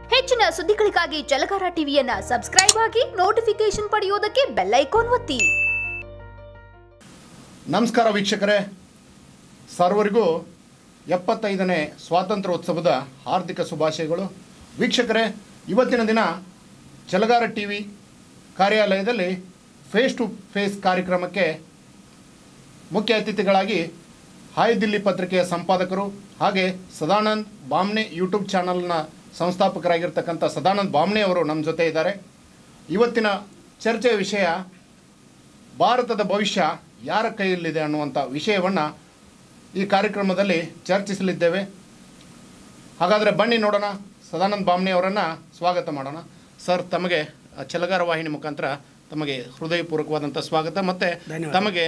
ಹೆಚ್ಚಿನ ಸುದ್ದಿಗಳಿಗಾಗಿ ಜಲಗಾರ ಟಿವಿಯನ್ನ ಸಬ್ಸ್ಕ್ರೈಬ್ ಆಗಿ ನೋಟಿಫಿಕೇಶನ್ ಪಡೆಯೋದಕ್ಕೆ ಬೆಲ್ ಐಕಾನ್ ಒತ್ತಿ ನಮಸ್ಕಾರ ವೀಕ್ಷಕರೇ ಸರ್ವರಿಗೂ ಎಪ್ಪತ್ತೈದನೇ ಸ್ವಾತಂತ್ರ್ಯೋತ್ಸವದ ಹಾರ್ದಿಕ ಶುಭಾಶಯಗಳು ವೀಕ್ಷಕರೇ ಇವತ್ತಿನ ದಿನ ಚಲಗಾರ ಟಿ ವಿ ಕಾರ್ಯಾಲಯದಲ್ಲಿ ಫೇಸ್ ಟು ಫೇಸ್ ಕಾರ್ಯಕ್ರಮಕ್ಕೆ ಮುಖ್ಯ ಅತಿಥಿಗಳಾಗಿ ಹಾಯ್ ದಿಲ್ಲಿ ಪತ್ರಿಕೆಯ ಸಂಪಾದಕರು ಹಾಗೆ ಸದಾನಂದ್ ಬಾಮ್ನೆ ಯೂಟ್ಯೂಬ್ ಚಾನಲ್ನ ಸಂಸ್ಥಾಪಕರಾಗಿರ್ತಕ್ಕಂಥ ಸದಾನಂದ್ ಬಾಮ್ನೆ ಅವರು ನಮ್ಮ ಜೊತೆ ಇದ್ದಾರೆ ಇವತ್ತಿನ ಚರ್ಚೆಯ ವಿಷಯ ಭಾರತದ ಭವಿಷ್ಯ ಯಾರ ಕೈಯಲ್ಲಿದೆ ಅನ್ನುವಂಥ ವಿಷಯವನ್ನು ಈ ಕಾರ್ಯಕ್ರಮದಲ್ಲಿ ಚರ್ಚಿಸಲಿದ್ದೇವೆ ಹಾಗಾದರೆ ಬನ್ನಿ ನೋಡೋಣ ಸದಾನಂದ್ ಬಾಮ್ನೆ ಅವರನ್ನು ಸ್ವಾಗತ ಮಾಡೋಣ ಸರ್ ತಮಗೆ ಆ, ಚಲಗಾರ ವಾಹಿನಿ ಮುಖಾಂತರ ತಮಗೆ ಹೃದಯಪೂರ್ವಕವಾದಂಥ ಸ್ವಾಗತ ಮತ್ತು ಧನ್ಯವಾದ. ತಮಗೆ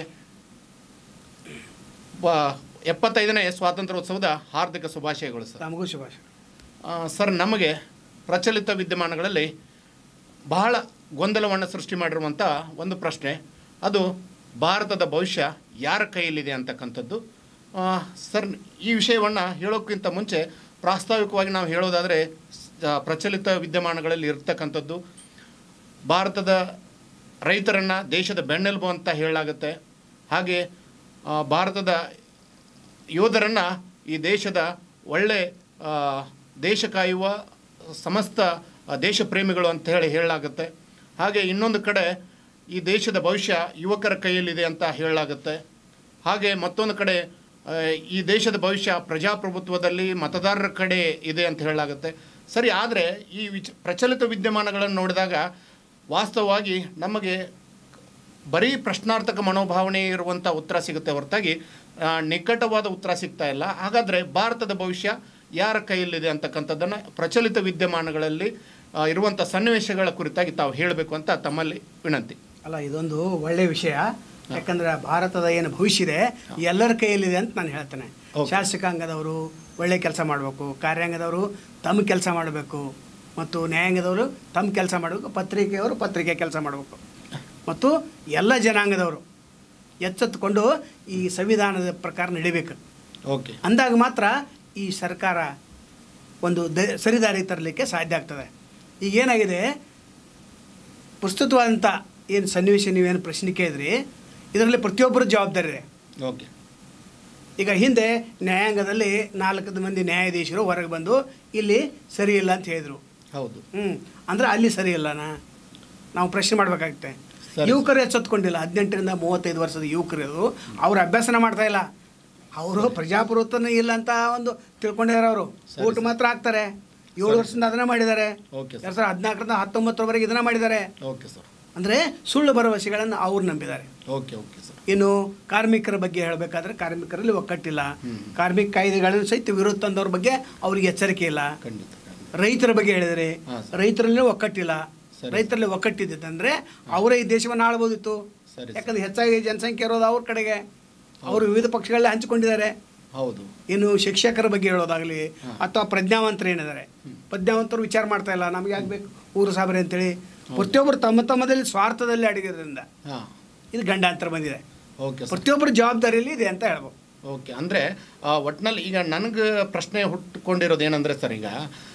ಬ- ಎಪ್ಪತ್ತೈದನೇ ಸ್ವಾತಂತ್ರ್ಯೋತ್ಸವದ ಹಾರ್ದಿಕ ಶುಭಾಶಯಗಳು ಸರ್ ತಮಗೂ ಶುಭಾಶಯ ಆ, ಸರ್ ನಮಗೆ ಪ್ರಚಲಿತ ವಿದ್ಯಮಾನಗಳಲ್ಲಿ ಬಹಳ ಗೊಂದಲವನ್ನು ಸೃಷ್ಟಿ ಮಾಡಿರುವಂಥ ಒಂದು ಪ್ರಶ್ನೆ ಅದು ಭಾರತದ ಭವಿಷ್ಯ ಯಾರ ಕೈಯಲ್ಲಿದೆ ಅಂತಕ್ಕಂಥದ್ದು ಆ, ಸರ್ ಈ ವಿಷಯವನ್ನು ಹೇಳೋಕ್ಕಿಂತ ಮುಂಚೆ ಪ್ರಾಸ್ತಾವಿಕವಾಗಿ ನಾವು ಹೇಳೋದಾದರೆ ಸ- ಪ್ರಚಲಿತ ವಿದ್ಯಮಾನಗಳಲ್ಲಿ ಇರ್ತಕ್ಕಂಥದ್ದು ಭಾರತದ ರೈತರನ್ನು ದೇಶದ ಬೆನ್ನೆಲುಬು ಅಂತ ಹೇಳಲಾಗುತ್ತೆ ಹಾಗೆ ಆ, ಭಾರತದ ಯೋಧರನ್ನು ಈ ದೇಶದ ಒಳ್ಳೆ ಆ, ದೇಶ ಕಾಯುವ ಸಮಸ್ತ ಆ, ದೇಶ ಪ್ರೇಮಿಗಳು ಅಂತ ಹೇಳಿ ಹೇಳಲಾಗುತ್ತೆ ಹಾಗೆ ಇನ್ನೊಂದು ಕಡೆ ಈ ದೇಶದ ಭವಿಷ್ಯ ಯುವಕರ ಕೈಯಲ್ಲಿದೆ ಅಂತ ಹೇಳಲಾಗುತ್ತೆ ಹಾಗೆ ಮತ್ತೊಂದು ಕಡೆ ಆ, ಈ ದೇಶದ ಭವಿಷ್ಯ ಪ್ರಜಾಪ್ರಭುತ್ವದಲ್ಲಿ ಮತದಾರರ ಕಡೆ ಇದೆ ಅಂತ ಹೇಳಲಾಗುತ್ತೆ ಸರಿ ಆದರೆ ಈ ವಿಚ ಪ್ರಚಲಿತ ವಿದ್ಯಮಾನಗಳನ್ನು ನೋಡಿದಾಗ ವಾಸ್ತವವಾಗಿ ನಮಗೆ ಬರೀ ಪ್ರಶ್ನಾರ್ಥಕ ಮನೋಭಾವನೆ ಇರುವಂಥ ಉತ್ತರ ಸಿಗುತ್ತೆ ಹೊರತಾಗಿ ಆ, ನಿಕಟವಾದ ಉತ್ತರ ಸಿಗ್ತಾ ಇಲ್ಲ ಹಾಗಾದರೆ ಭಾರತದ ಭವಿಷ್ಯ ಯಾರ ಕೈಯಲ್ಲಿದೆ ಅಂತಕ್ಕಂಥದ್ದನ್ನು ಪ್ರಚಲಿತ ವಿದ್ಯಮಾನಗಳಲ್ಲಿ ಆ, ಇರುವಂಥ ಸನ್ನಿವೇಶಗಳ ಕುರಿತಾಗಿ ತಾವು ಹೇಳಬೇಕು ಅಂತ ತಮ್ಮಲ್ಲಿ ವಿನಂತಿ ಅಲ್ಲ ಇದೊಂದು ಒಳ್ಳೆ ವಿಷಯ ಯಾಕಂದ್ರೆ ಭಾರತದ ಏನು ಭವಿಷ್ಯ ಇದೆ ಎಲ್ಲರ ಕೈಯಲ್ಲಿದೆ ಅಂತ ನಾನು ಹೇಳ್ತೇನೆ Okay. ಶಾಸಕಾಂಗದವರು ಒಳ್ಳೆ ಕೆಲಸ ಮಾಡಬೇಕು ಕಾರ್ಯಾಂಗದವರು ತಮ್ಮ ಕೆಲಸ ಮಾಡಬೇಕು ಮತ್ತು ನ್ಯಾಯಾಂಗದವರು ತಮ್ಮ ಕೆಲಸ ಮಾಡಬೇಕು ಪತ್ರಿಕೆಯವರು ಪತ್ರಿಕೆ ಕೆಲಸ ಮಾಡಬೇಕು ಮತ್ತು ಎಲ್ಲ ಜನಾಂಗದವರು ಎಚ್ಚೆತ್ತುಕೊಂಡು ಈ ಸಂವಿಧಾನದ ಪ್ರಕಾರ ನಡಿಬೇಕು ಓಕೆ ಅಂದಾಗ ಮಾತ್ರ ಈ ಸರ್ಕಾರ ಒಂದು ದ ಸರಿದಾರಿ ತರಲಿಕ್ಕೆ ಸಾಧ್ಯ ಆಗ್ತದೆ ಈಗ ಏನಾಗಿದೆ ಪ್ರಸ್ತುತವಾದಂಥ ಏನು ಸನ್ನಿವೇಶ ನೀವೇನು ಪ್ರಶ್ನೆ ಕೇಳಿದ್ರಿ ಇದರಲ್ಲಿ ಪ್ರತಿಯೊಬ್ಬರ ಜವಾಬ್ದಾರಿ ಇದೆ ಓಕೆ ಈಗ ಹಿಂದೆ ನ್ಯಾಯಾಂಗದಲ್ಲಿ ನಾಲ್ಕು ಮಂದಿ ನ್ಯಾಯಾಧೀಶರು ಹೊರಗೆ ಬಂದು ಇಲ್ಲಿ ಸರಿ ಇಲ್ಲ ಅಂತ ಹೇಳಿದರು ಹೌದು ಹ್ಞೂ ಅಂದ್ರೆ ಅಲ್ಲಿ ಸರಿ ಇಲ್ಲನಾ ನಾವು ಪ್ರಶ್ನೆ ಮಾಡಬೇಕಾಗುತ್ತೆ ಸರಿ. ಯುವಕರು ಎಚ್ಚೆತ್ಕೊಂಡಿಲ್ಲ ಹದಿನೆಂಟರಿಂದ ಮೂವತ್ತೈದು ವರ್ಷದ ಯುವಕರು ಅವ್ರು ಅಭ್ಯಾಸನ ಮಾಡ್ತಾ ಇಲ್ಲ ಅವರು ಪ್ರಜಾಪ್ರಭುತ್ವನೇ ಇಲ್ಲ ಅಂತ ಒಂದು ತಿಳ್ಕೊಂಡಿದ್ದಾರೆ ಅವರು ಸರಿ, ಓಟ್ ಮಾತ್ರ ಹಾಕ್ತಾರೆ ಏಳು ವರ್ಷದಿಂದ ಅದನ್ನ ಮಾಡಿದ್ದಾರೆ ಓಕೆ ಸರ್ ಎರಡು ಸಾವಿರದ ಹದಿನಾಲ್ಕರಿಂದ ಹತ್ತೊಂಬತ್ತರವರೆಗೆ ಇದನ್ನ ಮಾಡಿದ್ದಾರೆ ಓಕೆ ಸರ್ ಅಂದರೆ ಸುಳ್ಳು ಭರವಸೆಗಳನ್ನು ಅವ್ರು ನಂಬಿದ್ದಾರೆ ಓಕೆ ಓಕೆ ಸರ್ ಇನ್ನು ಕಾರ್ಮಿಕರ ಬಗ್ಗೆ ಹೇಳಬೇಕಾದ್ರೆ ಕಾರ್ಮಿಕರಲ್ಲಿ ಒಕ್ಕಟ್ಟಿಲ್ಲ ಕಾರ್ಮಿಕ ಕಾಯ್ದೆಗಳನ್ನು ಸಹಿತ ವಿರೋಧ ತಂದವ್ರ ಬಗ್ಗೆ ಅವ್ರಿಗೆ ಎಚ್ಚರಿಕೆ ಇಲ್ಲ ಖಂಡಿತ ಖಂಡಿತ ರೈತರ ಬಗ್ಗೆ ಹೇಳಿದರೆ ಹಾಂ ಸರ್. ರೈತರಲ್ಲಿ ಒಕ್ಕಟ್ಟಿಲ್ಲ ಸರಿ. ರೈತರಲ್ಲಿ ಒಕ್ಕಟ್ಟಿದ್ದಂದ್ರೆ ಅವರೇ ಈ ದೇಶವನ್ನು ಆಳ್ಬೋದಿತ್ತು ಸರಿ, ಸರ್. ಯಾಕಂದ್ರೆ ಹೆಚ್ಚಾಗಿ ಜನಸಂಖ್ಯೆ ಇರೋದು ಅವ್ರ ಕಡೆಗೆ ಅವರು ವಿವಿಧ ಪಕ್ಷಗಳಲ್ಲೇ ಹಂಚಿಕೊಂಡಿದ್ದಾರೆ ಹೌದು ಇನ್ನು ಶಿಕ್ಷಕರ ಬಗ್ಗೆ ಹೇಳೋದಾಗಲಿ ಅಥವಾ ಪ್ರಜ್ಞಾವಂತರು ಏನಿದ್ದಾರೆ ಪ್ರಜ್ಞಾವಂತರು ವಿಚಾರ ಮಾಡ್ತಾ ಇಲ್ಲ ನಮಗೆ ಆಗ್ಬೇಕು ಊರು ಸಾಬರೆ ಅಂತೇಳಿ ಪ್ರತಿಯೊಬ್ಬರು ತಮ್ಮ ತಮ್ಮದಲ್ಲಿ ಸ್ವಾರ್ಥದಲ್ಲಿ ಅಡಗಿರೋದ್ರಿಂದ ಹಾಂ ಇದು ಗಂಡಾಂತರ ಬಂದಿದೆ ಓಕೆ ಸರ್ ಪ್ರತಿಯೊಬ್ಬರ ಜವಾಬ್ದಾರಿಯಲ್ಲಿ ಇದೆ ಅಂತ ಹೇಳ್ಬೋದು ಓಕೆ ಅಂದರೆ ಒಟ್ಟಿನಲ್ಲಿ ಈಗ ನನಗೆ ಪ್ರಶ್ನೆ ಹುಟ್ಟುಕೊಂಡಿರೋದು ಏನಂದರೆ ಸರ್ ಈಗ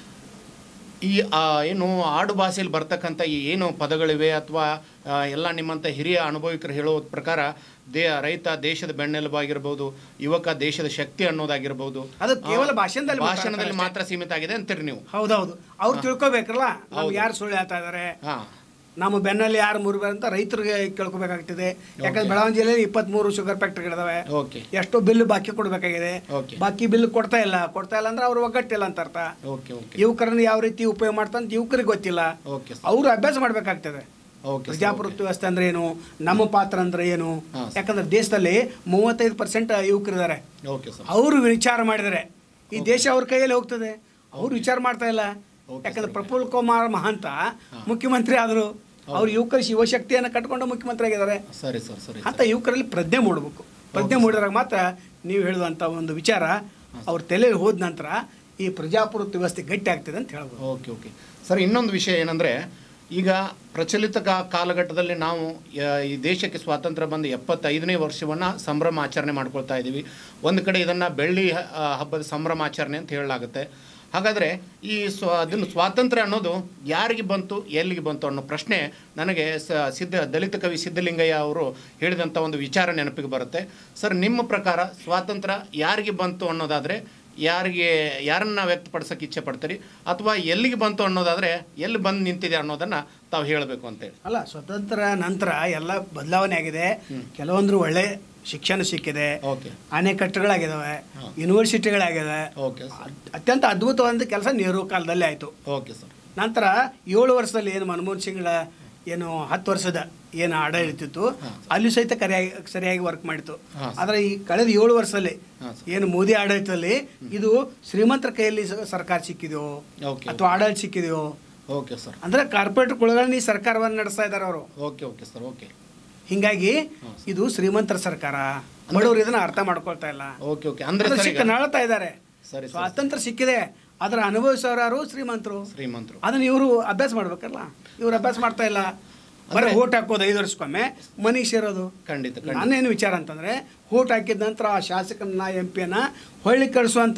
ಈ ಆ, ಏನು ಆಡು ಭಾಷೆಯಲ್ಲಿ ಬರ್ತಕ್ಕಂಥ ಈ ಏನು ಪದಗಳಿವೆ ಅಥವಾ ಎಲ್ಲ ನಿಮ್ಮಂಥ ಹಿರಿಯ ಅನುಭವಿಕರು ಹೇಳೋ ಪ್ರಕಾರ ದೇ ರೈತ ದೇಶದ ಬೆನ್ನೆಲುಬಾಗಿರ್ಬೋದು ಯುವಕ ದೇಶದ ಶಕ್ತಿ ಅನ್ನೋದಾಗಿರ್ಬೋದು ಅದು ಕೇವಲ ಆ, ಭಾಷಣದಲ್ಲಿ ಭಾಷಣದಲ್ಲಿ ಮಾತಾಡ್ತಾರೆ ಮಾತ್ರ ಸೀಮಿತ ಆಗಿದೆ ಅಂತೀರಿ ನೀವು ಹೌದೌದು ಅವ್ರು ತಿಳ್ಕೊಬೇಕಲ್ಲ ಹೌದು. ನಮ್ಗೆ ಯಾರು ಸುಳ್ಳು ಹೇಳ್ತಾ ಇದ್ದಾರೆ ಹಾಂ ನಮ್ಮ ಬೆನ್ನಲ್ಲಿ ಯಾರು ಮುರಿಬಾರ ಅಂತ ರೈತರಿಗೆ ಕೇಳ್ಕೊಬೇಕಾಗ್ತದೆ ಯಾಕಂದ್ರೆ ಬೆಳಗಾವಿ ಜಿಲ್ಲೆಯಲ್ಲಿ ಇಪ್ಪತ್ಮೂರು ಶುಗರ್ ಫ್ಯಾಕ್ಟ್ರಿಗಳಿದಾವೆ ಓಕೆ ಎಷ್ಟೋ ಬಿಲ್ ಬಾಕಿ ಕೊಡಬೇಕಾಗಿದೆ ಓಕೆ ಬಾಕಿ ಬಿಲ್ ಕೊಡ್ತಾ ಇಲ್ಲ ಕೊಡ್ತಾ ಇಲ್ಲ ಅಂದ್ರೆ ಅವ್ರು ಒಗ್ಗಟ್ಟಿಲ್ಲ ಅಂತ ಅರ್ಥ ಓಕೆ ಓಕೆ ಯುವಕರನ್ನ ಯಾವ ರೀತಿ ಉಪಯೋಗ ಮಾಡ್ತಾಂತ ಯುವಕರಿಗೆ ಗೊತ್ತಿಲ್ಲ ಓಕೆ ಸರ್ ಅವರು ಅಭ್ಯಾಸ ಮಾಡ್ಬೇಕಾಗ್ತದೆ ಓಕೆ ಸರ್, ಪ್ರಜಾಪ್ರಭುತ್ವ ವ್ಯವಸ್ಥೆ ಅಂದ್ರೆ ಏನು ನಮ್ಮ ಪಾತ್ರ ಅಂದ್ರೆ ಏನು ಹಾ, ಸರ್. ಯಾಕಂದ್ರೆ ದೇಶದಲ್ಲಿ ಮೂವತ್ತೈದು ಪರ್ಸೆಂಟ್ ಯುವಕರಿದ್ದಾರೆ ಓಕೆ ಸರ್ ಅವರು ವಿಚಾರ ಮಾಡಿದರೆ ಈ ದೇಶ ಅವ್ರ ಕೈಯಲ್ಲಿ ಹೋಗ್ತದೆ ಅವ್ರು ವಿಚಾರ ಮಾಡ್ತಾ ಇಲ್ಲ ಓಕೆ, ಯಾಕಂದ್ರೆ ಸರ್. ಪ್ರಫುಲ್ ಕುಮಾರ್ ಮಹಾಂತ ಮುಖ್ಯಮಂತ್ರಿ ಆದರು ಅವ್ರು ಯುವಕರ ಶಿವಶಕ್ತಿಯನ್ನು ಕಟ್ಕೊಂಡು ಮುಖ್ಯಮಂತ್ರಿ ಆಗಿದ್ದಾರೆ ಸರಿ ಸರ್ ಸರಿ ಅಂತ ಯುವಕರಲ್ಲಿ ಪ್ರಜ್ಞೆ ಮೂಡಬೇಕು ಪ್ರಜ್ಞೆ ಮೂಡಿದಾಗ ಮಾತ್ರ ನೀವು ಹೇಳಿದಂಥ ಒಂದು ವಿಚಾರ ಅವ್ರ ತಲೆಯಲ್ಲಿ ಹೋದ ನಂತರ ಈ ಪ್ರಜಾಪ್ರಭುತ್ವ ವ್ಯವಸ್ಥೆ ಗಟ್ಟಿ ಆಗ್ತದೆ ಅಂತ ಹೇಳ್ಬೋದು ಓಕೆ ಓಕೆ ಸರ್ ಇನ್ನೊಂದು ವಿಷಯ ಏನಂದರೆ ಈಗ ಪ್ರಚಲಿತ ಕಾ- ಕಾಲಘಟ್ಟದಲ್ಲಿ ನಾವು ಯ- ಈ ದೇಶಕ್ಕೆ ಸ್ವಾತಂತ್ರ್ಯ ಬಂದು ಎಪ್ಪತ್ತೈದನೇ ವರ್ಷವನ್ನು ಸಂಭ್ರಮ ಆಚರಣೆ ಮಾಡ್ಕೊಳ್ತಾ ಇದ್ದೀವಿ ಒಂದು ಕಡೆ ಇದನ್ನು ಬೆಳ್ಳಿ ಹ- ಆ, ಹಬ್ಬದ ಸಂಭ್ರಮಾಚರಣೆ ಅಂತ ಹೇಳಲಾಗುತ್ತೆ ಹಾಗಾದರೆ ಈ ಸ್ವ ಅದನ್ನು ಸ್ವಾತಂತ್ರ್ಯ ಅನ್ನೋದು ಯಾರಿಗೆ ಬಂತು ಎಲ್ಲಿಗೆ ಬಂತು ಅನ್ನೋ ಪ್ರಶ್ನೆ ನನಗೆ ಸ ಸಿದ್ಧ ದಲಿತ ಕವಿ ಸಿದ್ಧಲಿಂಗಯ್ಯ ಅವರು ಹೇಳಿದಂಥ ಒಂದು ವಿಚಾರ ನೆನಪಿಗೆ ಬರುತ್ತೆ ಸರ್ ನಿಮ್ಮ ಪ್ರಕಾರ ಸ್ವಾತಂತ್ರ್ಯ ಯಾರಿಗೆ ಬಂತು ಅನ್ನೋದಾದರೆ ಯಾರಿಗೆ ಯಾರನ್ನ ವ್ಯಕ್ತಪಡಿಸೋಕೆ ಇಚ್ಛೆ ಪಡ್ತೀರಿ ಅಥವಾ ಎಲ್ಲಿಗೆ ಬಂತು ಅನ್ನೋದಾದರೆ ಎಲ್ಲಿ ಬಂದು ನಿಂತಿದೆ ಅನ್ನೋದನ್ನು ತಾವು ಹೇಳಬೇಕು ಅಂತೇಳಿ ಅಲ್ಲ ಸ್ವತಂತ್ರ ನಂತರ ಎಲ್ಲ ಬದಲಾವಣೆ ಆಗಿದೆ ಕೆಲವೊಂದು ಒಳ್ಳೆ ಶಿಕ್ಷಣ ಸಿಕ್ಕಿದೆ ಓಕೆ ಅಣೆಕಟ್ಟುಗಳಾಗಿದ್ದಾವೆ ಯೂನಿವರ್ಸಿಟಿಗಳಾಗಿವೆ ಓಕೆ ಸರ್ ಅತ್- ಅತ್ಯಂತ ಅದ್ಭುತವಾದ ಕೆಲಸ ನೆಹರು ಕಾಲದಲ್ಲಿ ಆಯಿತು ಓಕೆ ಸರ್ ನಂತರ ಏಳು ವರ್ಷದಲ್ಲಿ ಏನು ಮನಮೋಹನ್ ಸಿಂಗ್ಗಳ ಏನು ಹತ್ತು ವರ್ಷದ ಏನು ಆಡಳಿತ ಇತ್ತು ಅಲ್ಲಿ ಸಹಿತ ಕರಿಯಾಗಿ ಸರಿಯಾಗಿ ವರ್ಕ್ ಮಾಡಿತು ಹಾಂ, ಆದರೆ ಈ ಕಳೆದ ಏಳು ವರ್ಷದಲ್ಲಿ ಹಾಂ, ಏನು ಮೋದಿ ಆಡಳಿತದಲ್ಲಿ ಇದು ಶ್ರೀಮಂತರ ಕೈಯಲ್ಲಿ ಸ- ಸರ್ಕಾರ ಸಿಕ್ಕಿದೆಯೋ ಓಕೆ ಅಥವಾ ಆಡಳಿತ ಸಿಕ್ಕಿದೆಯೋ ಓಕೆ ಸರ್ ಅಂದ್ರೆ ಕಾರ್ಪೊರೇಟ್ ಕುಳಗಳನ್ನ ಈ ಸರ್ಕಾರವನ್ನು ನಡೆಸ್ತಾ ಇದ್ದಾರೆ ಅವರು ಓಕೆ ಓಕೆ ಸರ್ ಓಕೆ ಹಿಂಗಾಗಿ ಇದು ಶ್ರೀಮಂತರ ಸರ್ಕಾರ ಬಡವರು ಇದನ್ನ ಅರ್ಥ ಮಾಡ್ಕೊಳ್ತಾ ಇಲ್ಲ ಓಕೆ ಓಕೆ ಅಂದರೆ ಅದು ಸರ್ ಸಿಕ್ಕ ಈಗ ನಾಳ್ತಾ ಇದ್ದಾರೆ ಸರಿ ಸರ್ ಸ್ವಾತಂತ್ರ್ಯ ಸಿಕ್ಕಿದೆ ಅದರ ಅನುಭವಿಸೋರು ಶ್ರೀಮಂತರು ಶ್ರೀಮಂತರು ಅದನ್ನ ಇವರು ಅಭ್ಯಾಸ ಮಾಡ್ಬೇಕಲ್ಲ ಇವ್ರು ಅಭ್ಯಾಸ ಮಾಡ್ತಾ ಇಲ್ಲ ಬರೀ ಓಟ್ ಹಾಕೋದು ಐದು ವರ್ಷಕ್ಕೊಮ್ಮೆ ಮನೆಗೆ ಸೇರೋದು ಖಂಡಿತ ಖಂಡಿತ ನಾನೇನು ವಿಚಾರ ಅಂತಂದ್ರೆ ಓಟ್ ಹಾಕಿದ ನಂತರ ಆ ಶಾಸಕನ ಎಂ ಪಿಯನ್ನ ಹೊಳ್ಳಿ ಕಳಿಸುವಂತ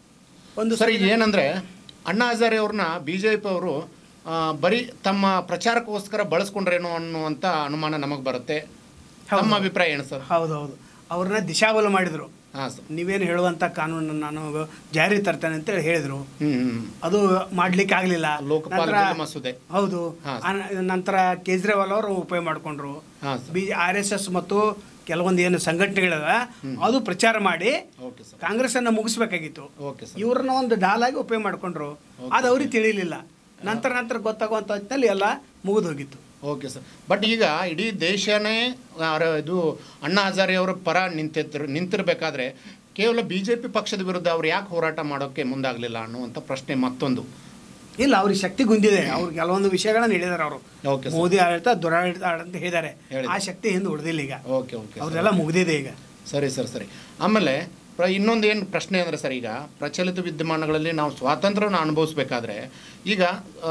ಒಂದು ಸರ್ ಈಗ ಏನಂದ್ರೆ ಅಣ್ಣಾ ಹಜಾರೆ ಅವ್ರನ್ನ ಬಿ ಜೆ ಪಿ ಅವರು ಬರೀ ತಮ್ಮ ಪ್ರಚಾರಕ್ಕೋಸ್ಕರ ಬಳಸ್ಕೊಂಡ್ರೇನೋ ಅನ್ನುವಂಥ ಅನುಮಾನ ನಮಗೆ ಬರುತ್ತೆ ನಮ್ಮ ಅಭಿಪ್ರಾಯ ಏನು ಸರ್ ಹೌದೌದು ಅವ್ರನ್ನ ದಿಶಾಬಲ ಮಾಡಿದ್ರು ಹಾಂ ಸರ್ ನೀವೇನು ಹೇಳುವಂತ ಕಾನೂನು ನಾನು ಜಾರಿ ತರ್ತೇನೆ ಅಂತೇಳಿ ಹೇಳಿದ್ರು ಹ್ಞೂ ಹ್ಞೂ ಅದು ಮಾಡ್ಲಿಕ್ಕೆ ಆಗ್ಲಿಲ್ಲ ಲೋಕಪಾಲ ನಂತರ- ಬಿಲ್ ಮಸೂದೆ ಹೌದು ಹಾ. ಅನ- ನಂತರ ಕೇಜ್ರಿವಾಲ್ ಅವರು ಉಪಯೋಗ ಮಾಡಿಕೊಂಡ್ರು ಹಾಂ sir B R S S ಮತ್ತು ಕೆಲವೊಂದು ಏನು ಸಂಘಟನೆಗಳಿವೆ ಅದು ಪ್ರಚಾರ ಮಾಡಿ ಓಕೆ ಸರ್ ಕಾಂಗ್ರೆಸ್ ಅನ್ನ ಮುಗಿಸ್ಬೇಕಾಗಿತ್ತು ಓಕೆ ಸರ್ ಇವ್ರನ್ನ ಒಂದು ಡಾಲಾಗಿ ಉಪಯೋಗ ಮಾಡ್ಕೊಂಡ್ರು ಅದು ಅವ್ರಿಗೆ ತಿಳಿಲಿಲ್ಲ ನಂತರ ನಂತರ ಗೊತ್ತಾಗುವಂತ ಹೊತ್ತಿನಲ್ಲಿ ಎಲ್ಲ ಮುಗಿದು ಹೋಗಿತ್ತು ಓಕೆ ಸರ್ ಬಟ್ ಈಗ ಇಡೀ ದೇಶನೇ ಆ, ರ- ಇದು ಅಣ್ಣಾ ಹಜಾರೆ ಅವರ ಪರ ನಿಂತಿರ್ ನಿಂತಿರ್ಬೇಕಾದ್ರೆ ಕೇವಲ ಬಿ ಜೆ ಪಿ ಪಕ್ಷದ ವಿರುದ್ಧ ಅವ್ರು ಯಾಕೆ ಹೋರಾಟ ಮಾಡೋಕ್ಕೆ ಮುಂದಾಗಲಿಲ್ಲ ಅನ್ನುವಂಥ ಪ್ರಶ್ನೆ ಮತ್ತೊಂದು ಇಲ್ಲ ಅವ್ರಿಗೆ ಶಕ್ತಿ ಗುಂದಿದೆ ಅವ್ರು ಕೆಲವೊಂದು ವಿಷಯಗಳನ್ನ ಹೇಳಿದಾರೆ ಅವರು ಓಕೆ ಸರ್ ಮೋದಿ ಆಡಳಿತ ದುರಾಡಳಿತ ಆಡಳಿತ ಅಂತ ಹೇಳಿದ್ದಾರೆ ಹೇಳಿದ್ದಾರೆ. ಆ ಶಕ್ತಿ ಹಿಂದೆ ಉಳಿದಿಲ್ಲ ಈಗ ಓಕೆ ಓಕೆ ಸರ್. ಅವ್ರೆಲ್ಲ ಮುಗ್ದಿದೆ ಈಗ ಸರಿ ಸರ್ ಸರಿ ಆಮೇಲೆ ಪ್ರ ಇನ್ನೊಂದು ಏನು ಪ್ರಶ್ನೆ ಅಂದರೆ ಸರ್ ಈಗ ಪ್ರಚಲಿತ ವಿದ್ಯಮಾನಗಳಲ್ಲಿ ನಾವು ಸ್ವಾತಂತ್ರ್ಯವನ್ನು ಅನುಭವಿಸ್ಬೇಕಾದ್ರೆ ಈಗ ಆ,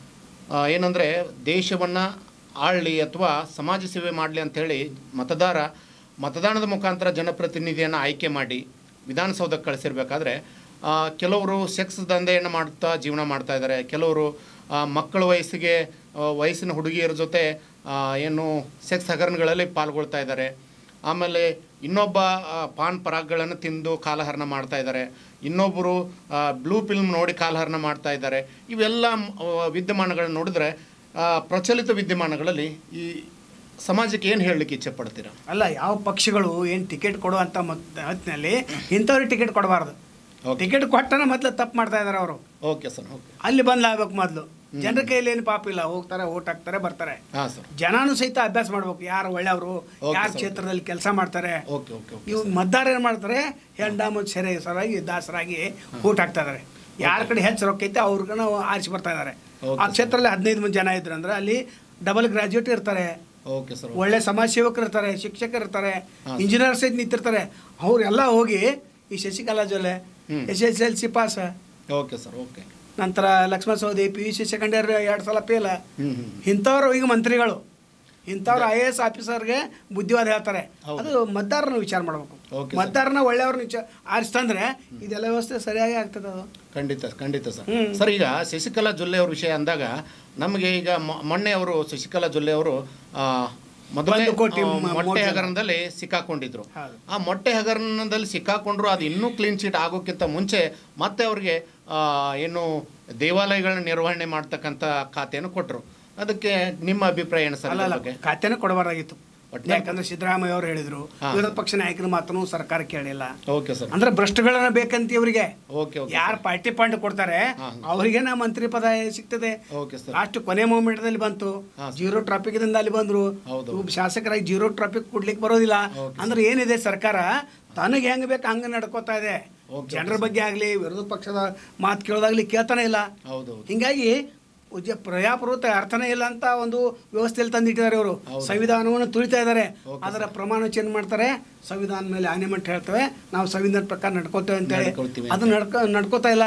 ಆ, ಏನಂದರೆ ದೇಶವನ್ನು ಆಳಲಿ ಅಥವಾ ಸಮಾಜ ಸೇವೆ ಮಾಡಲಿ ಅಂಥೇಳಿ ಮತದಾರ ಮತದಾನದ ಮುಖಾಂತರ ಜನಪ್ರತಿನಿಧಿಯನ್ನು ಆಯ್ಕೆ ಮಾಡಿ ವಿಧಾನಸೌಧಕ್ಕೆ ಕಳಿಸಿರ್ಬೇಕಾದ್ರೆ ಆ, ಕೆಲವರು ಸೆಕ್ಸ್ ದಂಧೆಯನ್ನು ಮಾಡ್ತಾ ಜೀವನ ಮಾಡ್ತಾ ಇದ್ದಾರೆ ಕೆಲವರು ಆ, ಮಕ್ಕಳ ವಯಸ್ಸಿಗೆ ಆ, ವಯಸ್ಸಿನ ಹುಡುಗಿಯರ ಜೊತೆ ಆ, ಏನು ಸೆಕ್ಸ್ ಹಗರಣಗಳಲ್ಲಿ ಪಾಲ್ಗೊಳ್ತಾ ಇದ್ದಾರೆ ಆಮೇಲೆ ಇನ್ನೊಬ್ಬ ಆ, ಪಾನ್ ಪರಾಗ್ಗಳನ್ನು ತಿಂದು ಕಾಲಹರಣ ಮಾಡ್ತಾ ಇದ್ದಾರೆ ಇನ್ನೊಬ್ಬರು ಬ್ಲೂ ಫಿಲ್ಮ್ ನೋಡಿ ಕಾಲಹರಣ ಮಾಡ್ತಾ ಇದ್ದಾರೆ ಇವೆಲ್ಲ ಮ್, ಆ, ವಿದ್ಯಮಾನಗಳನ್ನ ನೋಡಿದ್ರೆ ಆ, ಪ್ರಚಲಿತ ವಿದ್ಯಮಾನಗಳಲ್ಲಿ ಈ ಸಮಾಜಕ್ಕೆ ಏನು ಹೇಳಲಿಕ್ಕೆ ಇಚ್ಛೆ ಪಡ್ತೀರಾ ಅಲ್ಲ ಯಾವ ಪಕ್ಷಗಳು ಏನು ಟಿಕೆಟ್ ಕೊಡುವಂತ ಹೊತ್ತಿನಲ್ಲಿ ಇಂಥವ್ರಿಗೆ ಟಿಕೆಟ್ ಕೊಡಬಾರ್ದು ಓಕೆ ಟಿಕೆಟ್ ಕೊಟ್ಟನ ಮೊದಲು ತಪ್ಪು ಮಾಡ್ತಾ ಇದಾರೆ ಅವರು ಓಕೆ ಸರ್ ಓಕೆ ಅಲ್ಲಿ ಬಂದ್ ಆಗ್ಬೇಕು ಮೊದಲು ಜನರ ಕೈಯಲ್ಲಿ ಏನು ಪಾಪ ಇಲ್ಲ ಹೋಗ್ತಾರೆ ಓಟ್ ಹಾಕ್ತಾರೆ ಬರ್ತಾರೆ ಹಾಂ ಸರ್ ಜನನು ಸಹಿತ ಅಭ್ಯಾಸ ಮಾಡ್ಬೇಕು ಯಾರು ಒಳ್ಳೆಯವರು Okay, ಯಾರ sir. ಕ್ಷೇತ್ರದಲ್ಲಿ ಕೆಲಸ ಮಾಡ್ತಾರೆ ಓಕೆ ಓಕೆ ಓಕೆ ಇವ್ ಮತದಾರ ಏನು ಮಾಡ್ತಾರೆ ಹೆಂಡ ಮತ್ತು ಸೆರೆ ಸರಾಗಿ ದಾಸರಾಗಿ ಓಟ್ ಹಾಕ್ತಾ ಇದಾರೆ ಯಾರ ಕಡೆ ಹೆಚ್ಚು ರೊಕ್ಕ ಐತೆ ಅವ್ರಿಗನ ಆರಿಸಿ ಬರ್ತಾ ಇದಾರೆ Okay, ಆ sir. ಕ್ಷೇತ್ರದಲ್ಲಿ ಹದಿನೈದು ಮಂದಿ ಜನ ಇದ್ರು ಅಂದ್ರೆ ಅಲ್ಲಿ ಡಬಲ್ ಗ್ರಾಜ್ಯುಯೇಟ್ ಇರ್ತಾರೆ ಓಕೆ ಸರ್ ಒಳ್ಳೆ ಸಮಾಜ ಸೇವಕರು ಇರ್ತಾರೆ ಶಿಕ್ಷಕರು ಇರ್ತಾರೆ ಹಾ. ಇಂಜಿನಿಯರ್ ಸಹಿತ ನಿಂತಿರ್ತಾರೆ ಅವರೆಲ್ಲ ಹೋಗಿ ಈ ಶಶಿಕಲಾ ಜೊಲೆ ಹ್ಮ್. S S L C pass okay sir okay ನಂತರ Lakshmana Savadi P U C second year ಎರಡು ಸಲ ಫೇಲ್ ಹ್ಞೂ ಹ್ಞೂ ಇಂಥವ್ರು ಈಗ ಮಂತ್ರಿಗಳು ಇಂಥವ್ರು ಐ ಎ ಎಸ್ ಆಫೀಸರ್ಗೆ ಬುದ್ಧಿವಾದ ಹೇಳ್ತಾರೆ ಹೌದು. ಅದು ಮತದಾರನ ವಿಚಾರ ಮಾಡಬೇಕು Okay, sir. ಮತದಾರನ ಒಳ್ಳೆಯವ್ರನ್ನ ವಿಚಾರ ಆರಿಸ್ತಂದ್ರೆ ಇದೆಲ್ಲ ವ್ಯವಸ್ಥೆ ಸರಿಯಾಗಿ ಆಗ್ತದೆ ಅದು ಖಂಡಿತ ಖಂಡಿತ ಸರ್ ಹ್ಮ್. ಸರ್ ಈಗ ಶಶಿಕಲಾ ಜೊಲ್ಲೆ ಅವ್ರ ವಿಷಯ ಅಂದಾಗ ನಮಗೆ ಈಗ ಮ- ಮೊನ್ನೆ ಅವರು ಶಶಿಕಲಾ ಜೊಲ್ಲೆ ಅವರು ಆ, ಮೊದಲನೇ ಒಂದು ಕೋಟಿ ಆ, ಮ- ಮೊಟ್ಟೆ ಮೋದಿ ಹಗರಣದಲ್ಲಿ ಸಿಕ್ಕಾಕೊಂಡಿದ್ರು ಹೌದು. ಆ ಮೊಟ್ಟೆ ಹಗರಣದಲ್ಲಿ ಸಿಕ್ಕಾಕೊಂಡ್ರು ಅದು ಇನ್ನೂ ಕ್ಲೀನ್ ಚೀಟ್ ಆಗೋಕ್ಕಿಂತ ಮುಂಚೆ ಮತ್ತೆ ಅವ್ರಿಗೆ ಆ, ಏನು ದೇವಾಲಯಗಳನ್ನ ನಿರ್ವಹಣೆ ಮಾಡ್ತಕ್ಕಂಥ ಖಾತೆಯನ್ನು ಕೊಟ್ಟರು ಅದಕ್ಕೆ ನಿಮ್ಮ ಅಭಿಪ್ರಾಯ ಏನು ಸರ್ ಅಲ್ಲ ಅದ್ರ ಅಲ್ಲ ಬಗ್ಗೆ ಖಾತೆನೇ ಕೊಡಬಾರ್ದಾಗಿತ್ತು ಒಟ್ನಲ್ಲಿ- ಯಾಕಂದ್ರೆ ಸಿದ್ದರಾಮಯ್ಯ ಅವರು ಹೇಳಿದ್ರು ಹಾ. ವಿರೋಧ ಪಕ್ಷ ನಾಯಕರ ಮಾತನ್ನು ಸರ್ಕಾರ ಕೇಳಿಲ್ಲ ಓಕೆ ಸರ್ ಅಂದ್ರೆ ಭ್ರಷ್ಟಗಳನ್ನ ಬೇಕಂತ ಇವರಿಗೆ ಓಕೆ ಓಕೆ ಯಾರು ಪಾರ್ಟಿ ಪಾಯಿಂಟ್ ಕೊಡ್ತಾರೆ ಹಾ. ಅವರಿಗೆ ನಾ ಮಂತ್ರಿ ಪದ ಸಿಗ್ತದೆ ಓಕೆ ಸರ್ ಲಾಸ್ಟ್ ಕೊನೆ ಮೂಮೆಂಟ್ದಲ್ಲಿ ಬಂತು ಹಾ, ಸರ್. ಜೀರೋ ಟ್ರಾಫಿಕ್ ದಿಂದ ಅಲ್ಲಿ ಬಂದ್ರು ಹೌದು. ಇವ್ರು ಶಾಸಕರಾಗಿ ಜೀರೋ ಟ್ರಾಫಿಕ್ ಕೊಡ್ಲಿಕ್ಕೆ ಬರೋದಿಲ್ಲ ಓಕೆ, ಅಂದ್ರೆ ಏನಿದೆ ಸರ್ಕಾರ ತನಗೆ ಹೆಂಗ್ ಬೇಕು ಹಂಗ ನಡ್ಕೋತಾ ಇದೆ ಓಕೆ, ಜನರ ಓಕೆ, ಬಗ್ಗೆ ಆಗ್ಲಿ ವಿರೋಧ ಪಕ್ಷದ ಮಾತು ಕೇಳೋದಾಗ್ಲಿ ಕೇಳ್ತಾನೆ ಇಲ್ಲ ಹೌದು ಹೌದು ಹಿಂಗಾಗಿ ಉಜ್ಜ ಪ್ರಜಾಪ್ರಭುತ್ವ ಅರ್ಥನೇ ಇಲ್ಲ ಅಂತ ಒಂದು ವ್ಯವಸ್ಥೆಯಲ್ಲಿ ತಂದಿಟ್ಟಿದ್ದಾರೆ ಇವರು ಹೌದು. ಸಂವಿಧಾನವನ್ನು ತುಳಿತಾ ಇದ್ದಾರೆ ಓಕೆ, ಅದರ ಪ್ರಮಾಣ ಚೇಂಜ್ ಮಾಡ್ತಾರೆ ಸಂವಿಧಾನ ಮೇಲೆ ಆನೆಮೆಂಟ್ ಹೇಳ್ತೇವೆ ನಾವು ಸಂವಿಧಾನ ಪ್ರಕಾರ ನಡ್ಕೋತೇವೆ ಅಂತೇಳಿ ನಡ್ಕೊಳ್ತೀವಿ ಅದು ನಡ್ಕೊ ನಡ್ಕೋತಾ ಇಲ್ಲ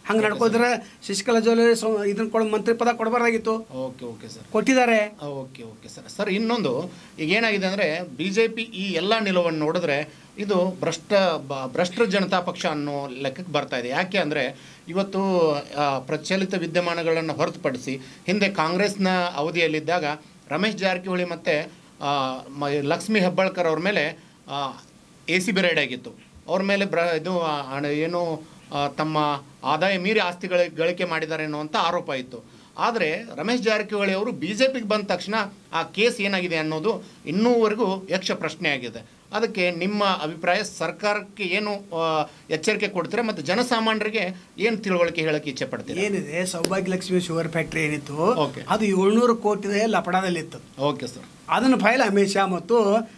ಹಂಗೆ ನಡ್ಕೋದ್ರೆ ಶಶಿಕಲಾ ಜೋಲಿ ಇದನ್ನ ಕೊಡ ಮಂತ್ರಿ ಪದ ಕೊಡಬಾರ್ದಾಗಿತ್ತು ಓಕೆ ಓಕೆ ಸರ್ ಕೊಟ್ಟಿದ್ದಾರೆ ಓಕೆ ಓಕೆ ಸರ್ ಸರ್ ಇನ್ನೊಂದು ಈಗ ಏನಾಗಿದೆ ಅಂದರೆ ಬಿ ಜೆ ಪಿ ಈ ಎಲ್ಲ ನಿಲುವನ್ನು ನೋಡಿದ್ರೆ ಇದು ಭ್ರಷ್ಟ ಬ- ಭ್ರಷ್ಟ ಜನತಾ ಪಕ್ಷ ಅನ್ನೋ ಲೆಕ್ಕಕ್ಕೆ ಬರ್ತಾ ಇದೆ ಯಾಕೆ ಅಂದರೆ ಇವತ್ತು ಆ, ಪ್ರಚಲಿತ ವಿದ್ಯಮಾನಗಳನ್ನು ಹೊರತುಪಡಿಸಿ ಹಿಂದೆ ಕಾಂಗ್ರೆಸ್ನ ಅವಧಿಯಲ್ಲಿದ್ದಾಗ ರಮೇಶ್ ಜಾರಕಿಹೊಳಿ ಮತ್ತು ಲಕ್ಷ್ಮೀ ಹೆಬ್ಬಾಳ್ಕರ್ ಅವ್ರ ಮೇಲೆ ಎ ಸಿ ಬಿ ರೈಡ್ ಆಗಿತ್ತು ಅವ್ರ ಮೇಲೆ ಬ್ರ ಇದು ಆ, ಹಣ- ಏನು ಆ, ತಮ್ಮ ಆದಾಯ ಮೀರಿ ಆಸ್ತಿಗಳ ಗಳಿಕೆ ಮಾಡಿದ್ದಾರೆ ಅನ್ನುವಂಥ ಆರೋಪ ಇತ್ತು ಆದರೆ ರಮೇಶ್ ಜಾರಕಿಹೊಳಿ ಅವರು ಬಿ ಜೆ ಪಿಗೆ ಬಂದ ತಕ್ಷಣ ಆ ಕೇಸ್ ಏನಾಗಿದೆ ಅನ್ನೋದು ಇನ್ನೂವರೆಗೂ ಯಕ್ಷ ಪ್ರಶ್ನೆ ಆಗಿದೆ ಅದಕ್ಕೆ ನಿಮ್ಮ ಅಭಿಪ್ರಾಯ ಸರ್ಕಾರಕ್ಕೆ ಏನು ಆ, ಎಚ್ಚರಿಕೆ ಕೊಡ್ತೀರಾ ಮತ್ತು ಜನಸಾಮಾನ್ಯರಿಗೆ ಏನು ತಿಳುವಳಿಕೆ ಹೇಳಕ್ಕೆ ಇಚ್ಛೆ ಪಡ್ತೀರಾ ಏನಿದೆ ಸೌಭಾಗ್ಯ ಲಕ್ಷ್ಮಿ ಶುಗರ್ ಫ್ಯಾಕ್ಟ್ರಿ ಏನಿತ್ತು Okay. ಅದು ಏಳ್ನೂರು ಕೋಟಿ ಲಪಡದಲ್ಲಿತ್ತು ಓಕೆ ಸರ್ ಅದನ್ನ ಫೈಲ್ ಅಮಿತ್ ಶಾ ಮತ್ತು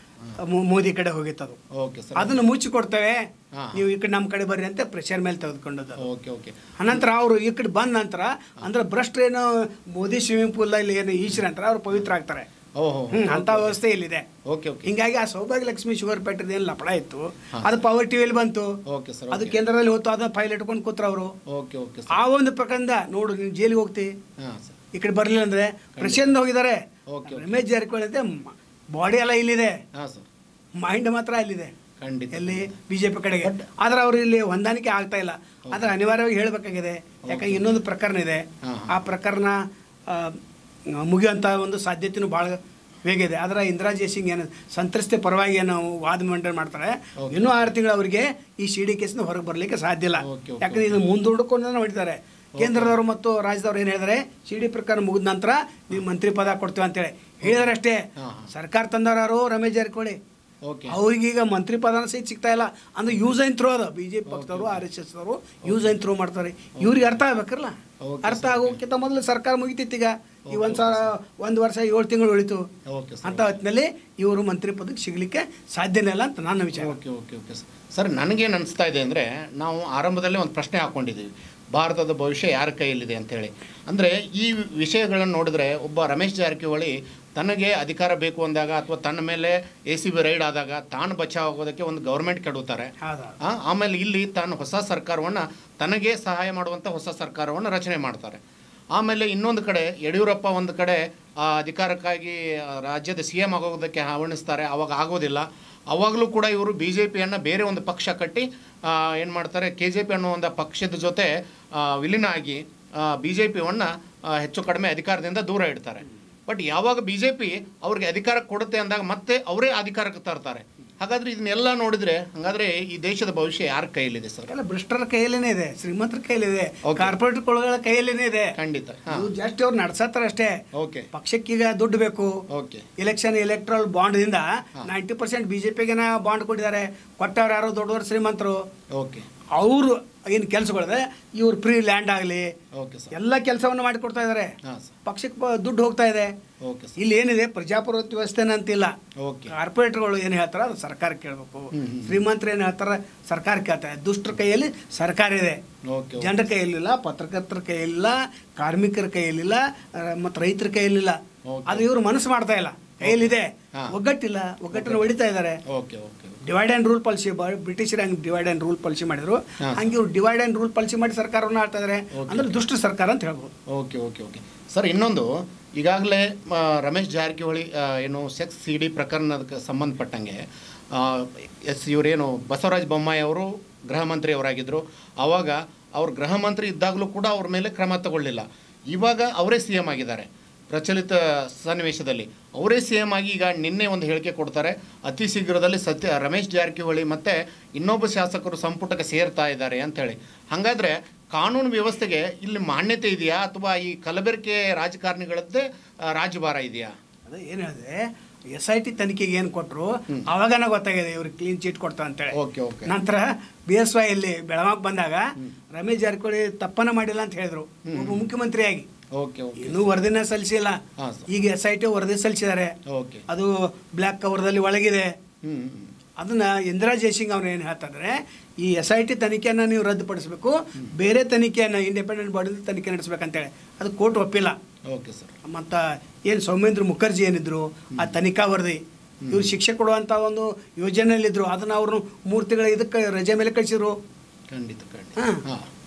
ಮೋ- ಮೋದಿ ಕಡೆ ಹೋಗಿತ್ತದು ಓಕೆ ಸರ್ ಅದನ್ನ ಮುಚ್ಚಿ ಕೊಡ್ತೇವೆ ಹಾ. ನೀವು ಈ ಕಡೆ ನಮ್ಮ ಕಡೆ ಬರ್ರಿ ಅಂತ ಪ್ರೆಷರ್ ಮೇಲೆ ತೆಗೆದುಕೊಂಡದ್ದು ಓಕೆ ಓಕೆ ಅನಂತರ ಅವರು ಈ ಕಡೆ ಬಂದ ನಂತರ ಅಂದ್ರೆ ಭ್ರಷ್ಟರೇನು ಮೋದಿ ಸ್ವಿಮ್ಮಿಂಗ್ ಪೂಲ್ ಇಲ್ಲಿ ಏನು ಈಶ್ವರ ಅಂತಾರೆ ಅವ್ರು ಪವಿತ್ರ ಆಗ್ತಾರೆ ಓಹೋ ಹ್ಮ್ ಅಂತ ವ್ಯವಸ್ಥೆ ಇಲ್ಲಿದೆ ಓಕೆ ಓಕೆ ಹಿಂಗಾಗಿ ಆ ಸೌಭಾಗ್ಯ ಲಕ್ಷ್ಮಿ ಶುಗರ್ ಫ್ಯಾಕ್ಟ್ರಿ ಏನು ಲಪಡ ಇತ್ತು ಅದು ಪವರ್ ಟಿವಿಯಲ್ಲಿ ಬಂತು ಓಕೆ ಸರ್ ಅದು ಕೇಂದ್ರದಲ್ಲಿ ಹೋಯ್ತು ಅದನ್ನ ಫೈಲ್ ಇಟ್ಕೊಂಡು ಕೂತ್ರ ಅವರು ಓಕೆ ಓಕೆ ಸರ್ ಆ ಒಂದು ಪ್ರಕರಣದ ನೋಡು ನೀನು ಜೈಲಿಗೆ ಹೋಗ್ತಿ ಹಾಂ ಸರ್ ಈ ಕಡೆ ಬರಲಿಲ್ಲ ಅಂದ್ರೆ ಪ್ರಶಾಂತ್ ಹೋಗಿದ್ದಾರೆ ಓಕೆ, ಓಕೆ. ರಮೇಶ್ ಜಾರಕಿಹೊಳಿ ಅಂತೆ ಬಾಡಿ ಎಲ್ಲ ಇಲ್ಲಿದೆ ಹಾಂ ಸರ್ ಮೈಂಡ್ ಮಾತ್ರ ಅಲ್ಲಿದೆ ಖಂಡಿತ ಎಲ್ಲಿ ಬಿಜೆಪಿ ಕಡೆಗೆ ಆದ್ರೆ ಅವರು ಇಲ್ಲಿ ಹೊಂದಾಣಿಕೆ ಆಗ್ತಾ ಇಲ್ಲ ಆದ್ರೆ ಅನಿವಾರ್ಯವಾಗಿ ಹೇಳಬೇಕಾಗಿದೆ ಯಾಕಂದ್ರೆ ಇನ್ನೊಂದು ಪ್ರಕರಣ ಇದೆ ಹಾ, ಆ ಪ್ರಕರಣ ಆ, ಮುಗಿಯುವಂಥ ಒಂದು ಸಾಧ್ಯತೆನೂ ಭಾಳ ವೇಗ ಇದೆ ಆದ್ರೆ ಇಂದಿರಾ ಜಯಸಿಂಗ್ ಏನು ಸಂತ್ರಸ್ತೆ ಪರವಾಗಿ ಏನು ವಾದ ಮಂಡನೆ ಮಾಡ್ತಾರೆ Okay. ಇನ್ನೂ ಆರು ತಿಂಗಳು ಅವರಿಗೆ ಈ ಸಿ ಡಿ ಕೇಸ್ನ ಹೊರಗೆ ಬರಲಿಕ್ಕೆ ಸಾಧ್ಯ ಇಲ್ಲ Okay, okay, ಯಾಕಂದ್ರೆ ಇದು ಮುಂದೂಡಿಕೊಂಡು ಹೊಡಿತಾರೆ ಕೇಂದ್ರದವರು ಮತ್ತು ರಾಜ್ಯದವ್ರು ಏನು ಹೇಳಿದ್ರೆ ಸಿ ಡಿ ಪ್ರಕರಣ ಮುಗಿದ ನಂತರ ನೀವು ಮಂತ್ರಿ ಪದ ಕೊಡ್ತೀವಿ ಅಂತೇಳಿ ಹೇಳಿದಾರೆ ಅಷ್ಟೇ ಹಾ, ಹಾ. ಸರ್ಕಾರ ತಂದವರು ರಮೇಶ್ ಜಾರಕಿಹೊಳಿ ಓಕೆ ಅವ್ರಿಗೀಗ ಮಂತ್ರಿ ಪದನ ಸಹಿತ ಸಿಗ್ತಾ ಇಲ್ಲ ಅಂದ್ರೆ ಯೂಸ್ ಆ್ಯಂಡ್ ಥ್ರೋ ಅದು ಬಿ ಜೆ ಪಿ ಪಕ್ಷದವರು ಆರ್ ಎಸ್ ಎಸ್ ಅವರು ಯೂಸ್ ಆ್ಯಂಡ್ ಥ್ರೋ ಮಾಡ್ತಾರೆ ಇವ್ರಿಗೆ ಅರ್ಥ ಆಗ್ಬೇಕಲ್ಲ Okay, ಅರ್ಥ ಆಗೋಕ್ಕಿಂತ ಮೊದಲು ಸರ್ಕಾರ ಮುಗಿತಿತ್ತು ಈಗ ಈ ಒಂದು ಸಾವಿರ ಒಂದು ವರ್ಷ ಏಳು ತಿಂಗಳು ಉಳಿತು ಓಕೆ ಸರ್ ಅಂತ ಹೊತ್ತಿನಲ್ಲಿ ಇವರು ಮಂತ್ರಿ ಪದಕ್ಕೆ ಸಿಗಲಿಕ್ಕೆ ಸಾಧ್ಯನೇ ಇಲ್ಲ ಅಂತ ನನ್ನ ವಿಚಾರ okay okay okay sir sir ನನಗೇನು ಅನಿಸ್ತಾ ಇದೆ ಅಂದರೆ ನಾವು ಆರಂಭದಲ್ಲೇ ಒಂದು ಪ್ರಶ್ನೆ ಹಾಕ್ಕೊಂಡಿದ್ದೀವಿ ಭಾರತದ ಭವಿಷ್ಯ ಯಾರ ಕೈಯಲ್ಲಿದೆ ಅಂತೇಳಿ ಅಂದರೆ ಈ ವಿಷಯಗಳನ್ನು ನೋಡಿದ್ರೆ ಒಬ್ಬ ರಮೇಶ್ ಜಾರಕಿಹೊಳಿ ತನಗೆ ಅಧಿಕಾರ ಬೇಕು ಅಂದಾಗ ಅಥವಾ ತನ್ನ ಮೇಲೆ ಎ ಸಿ ಬಿ ರೈಡ್ ಆದಾಗ ತಾನು ಬಚಾವ್ ಆಗೋದಕ್ಕೆ ಒಂದು ಗೌರ್ಮೆಂಟ್ ಕೆಡುತ್ತಾರೆ ಹೌದಾ ಆ, ಆಮೇಲೆ ಇಲ್ಲಿ ತಾನು ಹೊಸ ಸರ್ಕಾರವನ್ನು ತನಗೆ ಸಹಾಯ ಮಾಡುವಂಥ ಹೊಸ ಸರ್ಕಾರವನ್ನು ರಚನೆ ಮಾಡ್ತಾರೆ ಆಮೇಲೆ ಇನ್ನೊಂದು ಕಡೆ ಯಡಿಯೂರಪ್ಪ ಒಂದು ಕಡೆ ಆ, ಅಧಿಕಾರಕ್ಕಾಗಿ ಆ, ರಾಜ್ಯದ ಸಿ ಎಂ ಆಗೋದಕ್ಕೆ ಹವಣಿಸ್ತಾರೆ ಅವಾಗ ಆಗೋದಿಲ್ಲ ಅವಾಗಲೂ ಕೂಡ ಇವರು ಬಿ ಜೆ ಪಿಯನ್ನು ಬೇರೆ ಒಂದು ಪಕ್ಷ ಕಟ್ಟಿ ಏನು ಮಾಡ್ತಾರೆ ಕೆ ಜೆ ಪಿ ಅನ್ನೋ ಒಂದು ಪಕ್ಷದ ಜೊತೆ ಆ, ವಿಲೀನ ಆಗಿ ಬಿ ಜೆ ಪಿಯನ್ನು ಹೆಚ್ಚು ಕಡಿಮೆ ಅಧಿಕಾರದಿಂದ ದೂರ ಇಡ್ತಾರೆ ಬಟ್ ಯಾವಾಗ ಬಿ ಜೆ ಪಿ ಅವ್ರಿಗೆ ಅಧಿಕಾರ ಕೊಡುತ್ತೆ ಅಂದಾಗ ಮತ್ತೆ ಅವರೇ ಅಧಿಕಾರಕ್ಕೆ ತರ್ತಾರೆ ಹಾಗಾದ್ರೆ ಇದನ್ನೆಲ್ಲ ನೋಡಿದ್ರೆ ಹಾಗಾದ್ರೆ ಈ ದೇಶದ ಭವಿಷ್ಯ ಯಾರ ಕೈಯಲ್ಲಿದೆ ಸರ್ ಎಲ್ಲ ಭ್ರಷ್ಟರ ಕೈಯಲ್ಲೇನೆ ಇದೆ ಶ್ರೀಮಂತರ ಕೈಯಲ್ಲಿದೆ Okay. ಕಾರ್ಪೊರೇಟ್ ಕೊಳಗಳ ಕೈಯಲ್ಲೇನೆ ಇದೆ ಖಂಡಿತ ಹಾಂ ಇವ್ರು ಜಸ್ಟ್ ಅವ್ರು ನಡ್ಸತ್ತಾರ ಅಷ್ಟೇ ಓಕೆ ಪಕ್ಷಕ್ಕೀಗ ದುಡ್ಡು ಬೇಕು ಓಕೆ ಎಲೆಕ್ಷನ್ ಎಲೆಕ್ಟ್ರಲ್ ಬಾಂಡ್ದಿಂದ ನೈಂಟಿ ಪರ್ಸೆಂಟ್ ಬಿ ಜೆ ಪಿಗೆ ಬಾಂಡ್ ಕೊಟ್ಟಿದ್ದಾರೆ ಕೊಟ್ಟವ್ರು ಯಾರೋ ದೊಡ್ಡವರು ಶ್ರೀಮಂತರು ಓಕೆ ಅವರು ಏನು ಕೆಲಸಗಳಿದೆ ಇವ್ರು ಫ್ರೀ ಲ್ಯಾಂಡ್ ಆಗಲಿ ಓಕೆ ಸರ್ ಎಲ್ಲ ಕೆಲಸವನ್ನು ಮಾಡಿಕೊಡ್ತಾ ಇದ್ದಾರೆ ಹಾಂ ಸರ್ ಪಕ್ಷಕ್ಕೆ ಪ- ದುಡ್ಡು ಹೋಗ್ತಾ ಇದೆ ಓಕೆ ಸರ್ ಇಲ್ಲಿ ಏನಿದೆ ಪ್ರಜಾಪ್ರಭುತ್ವ ವ್ಯವಸ್ಥೆನ ಅಂತಿಲ್ಲ ಓಕೆ ಕಾರ್ಪೊರೇಟ್ಗಳು ಏನು ಹೇಳ್ತಾರ ಅದು ಸರ್ಕಾರ ಕೇಳಬೇಕು ಹ್ಮ್, ಹ್ಮ್. ಶ್ರೀಮಂತರು ಏನು ಹೇಳ್ತಾರ ಸರ್ಕಾರ ಕೇಳ್ತಾರೆ ದುಷ್ಟರ ಕೈಯಲ್ಲಿ ಸರ್ಕಾರ ಇದೆ ಓಕೆ ಜನರ ಕೈಯಲ್ಲಿಲ್ಲ ಪತ್ರಕರ್ತರ ಕೈಯಲ್ಲಿಲ್ಲ ಕಾರ್ಮಿಕರ ಕೈಯಲ್ಲಿಲ್ಲ ಮತ್ತು ರೈತರ ಕೈಯಲ್ಲಿಲ್ಲ Okay. ಅದು ಇವರು ಮನಸ್ಸು ಮಾಡ್ತಾ ಇಲ್ಲ ಕೈಯಲ್ಲಿದೆ ಹಾ. ಒಗ್ಗಟ್ಟಿಲ್ಲ ಒಗ್ಗಟ್ಟನ್ನು ಹೊಡಿತಾ ಇದ್ದಾರೆ okay okay divide and rule policy ಬ್ರಿಟಿಷರು ಹಂಗೆ ಡಿವೈಡ್ ಆ್ಯಂಡ್ ರೂಲ್ ಪಾಲಿಸಿ ಮಾಡಿದ್ರು ಹಾ. ಹಂಗೆ ಇವ್ರು ಡಿವೈಡ್ ಆ್ಯಂಡ್ ರೂಲ್ ಪಾಲಿಸಿ ಮಾಡಿ ಸರ್ಕಾರವನ್ನು ಆಳ್ತಾ ಇದ್ದಾರೆ Okay. ಅಂದ್ರೆ ದುಷ್ಟ ಸರ್ಕಾರ ಅಂತ ಹೇಳ್ಬೋದು ಓಕೆ ಓಕೆ ಓಕೆ ಸರ್ ಇನ್ನೊಂದು ಈಗಾಗಲೇ ಆ, ರಮೇಶ್ ಜಾರಕಿಹೊಳಿ ಆ, ಏನು ಸೆಕ್ಸ್ ಸಿ ಡಿ ಪ್ರಕರಣಕ್ಕೆ ಸಂಬಂಧಪಟ್ಟಂಗೆ ಆ, ಎಸ್ ಇವರೇನು ಬಸವರಾಜ ಬೊಮ್ಮಾಯಿ ಅವರು ಗೃಹ ಮಂತ್ರಿ ಅವರಾಗಿದ್ದರು ಆವಾಗ ಅವ್ರ ಗೃಹ ಮಂತ್ರಿ ಇದ್ದಾಗಲೂ ಕೂಡ ಅವ್ರ ಮೇಲೆ ಕ್ರಮ ತಗೊಳ್ಳಿಲ್ಲ ಇವಾಗ ಅವರೇ ಸಿ ಎಮ್ ಆಗಿದ್ದಾರೆ ಪ್ರಚಲಿತ ಸನ್ನಿವೇಶದಲ್ಲಿ ಅವರೇ ಸಿ ಎಮ್ ಆಗಿ ಈಗ ನಿನ್ನೆ ಒಂದು ಹೇಳಿಕೆ ಕೊಡ್ತಾರೆ ಅತಿ ಶೀಘ್ರದಲ್ಲಿ ಸತ್ಯ ರಮೇಶ್ ಜಾರಕಿಹೊಳಿ ಮತ್ತು ಇನ್ನೊಬ್ಬ ಶಾಸಕರು ಸಂಪುಟಕ್ಕೆ ಸೇರ್ತಾ ಇದ್ದಾರೆ ಅಂತೇಳಿ ಹಾಗಾದರೆ ಕಾನೂನು ವ್ಯವಸ್ಥೆಗೆ ಇಲ್ಲಿ ಮಾನ್ಯತೆ ಇದೆಯಾ ಅಥವಾ ಈ ಕಲಬೆರಕೆ ರಾಜಕಾರಣಿಗಳದ್ದೇ ಆ, ರಾಜಭಾರ ಇದೆಯಾ ಅದು ಏನು ಹೇಳಿದೆ ಎಸ್ ಐ ಟಿ ತನಿಖೆಗೆ ಏನು ಕೊಟ್ಟರು ಅವಾಗನ ಗೊತ್ತಾಗಿದೆ ಇವ್ರಿಗೆ ಕ್ಲೀನ್ ಚೀಟ್ ಕೊಡ್ತಾ ಅಂತೇಳಿ ಓಕೆ ಓಕೆ ನಂತರ ಬಿ ಎಸ್ ವೈ ಇಲ್ಲಿ ಬೆಳಗಾವಿ ಬಂದಾಗ ರಮೇಶ್ ಜಾರಕಿಹೊಳಿ ತಪ್ಪನ ಮಾಡಿಲ್ಲ ಅಂತ ಹೇಳಿದ್ರು ಒಬ್ಬ ಮುಖ್ಯಮಂತ್ರಿಯಾಗಿ ಓಕೆ ಓಕೆ ಇನ್ನೂ ವರದಿನ ಸಲ್ಲಿಸಿಲ್ಲ ಹಾಂ ಸರ್ ಈಗ ಎಸ್ ಐ ಟಿ ವರದಿ ಸಲ್ಲಿಸಿದ್ದಾರೆ ಓಕೆ ಅದು ಬ್ಲ್ಯಾಕ್ ಕವರ್ದಲ್ಲಿ ಒಳಗಿದೆ ಹ್ಞೂ ಅದನ್ನ ಇಂದಿರಾ ಜಯಸಿಂಗ್ ಅವ್ರು ಏನು ಹೇಳ್ತಾರೆ ಈ ಎಸ್ ಐ ಟಿ ತನಿಖೆಯನ್ನು ನೀವು ರದ್ದುಪಡಿಸಬೇಕು ಬೇರೆ ತನಿಖೆಯನ್ನು ಇಂಡಿಪೆಂಡೆಂಟ್ ಬಾಡಿ ತನಿಖೆ ನಡೆಸ್ಬೇಕಂತೇಳಿ ಅದು ಕೋರ್ಟ್ ಒಪ್ಪಿಲ್ಲ ಓಕೆ ಸರ್ ಮತ್ತು ಏನು ಸೌಮೇಂದ್ರ ಮುಖರ್ಜಿ ಏನಿದ್ರು ಆ ತನಿಖಾ ವರದಿ ಇವ್ರು ಶಿಕ್ಷೆ ಕೊಡುವಂಥ ಒಂದು ಯೋಜನೆಯಲ್ಲಿದ್ದರು ಅದನ್ನು ಅವರು ಮೂರು ತಿಂಗಳ ಇದಕ್ಕೆ ರಜೆ ಮೇಲೆ ಕಳಿಸಿದ್ರು ಖಂಡಿತ ಖಂಡಿತ ಹಾಂ. ಹಾಂ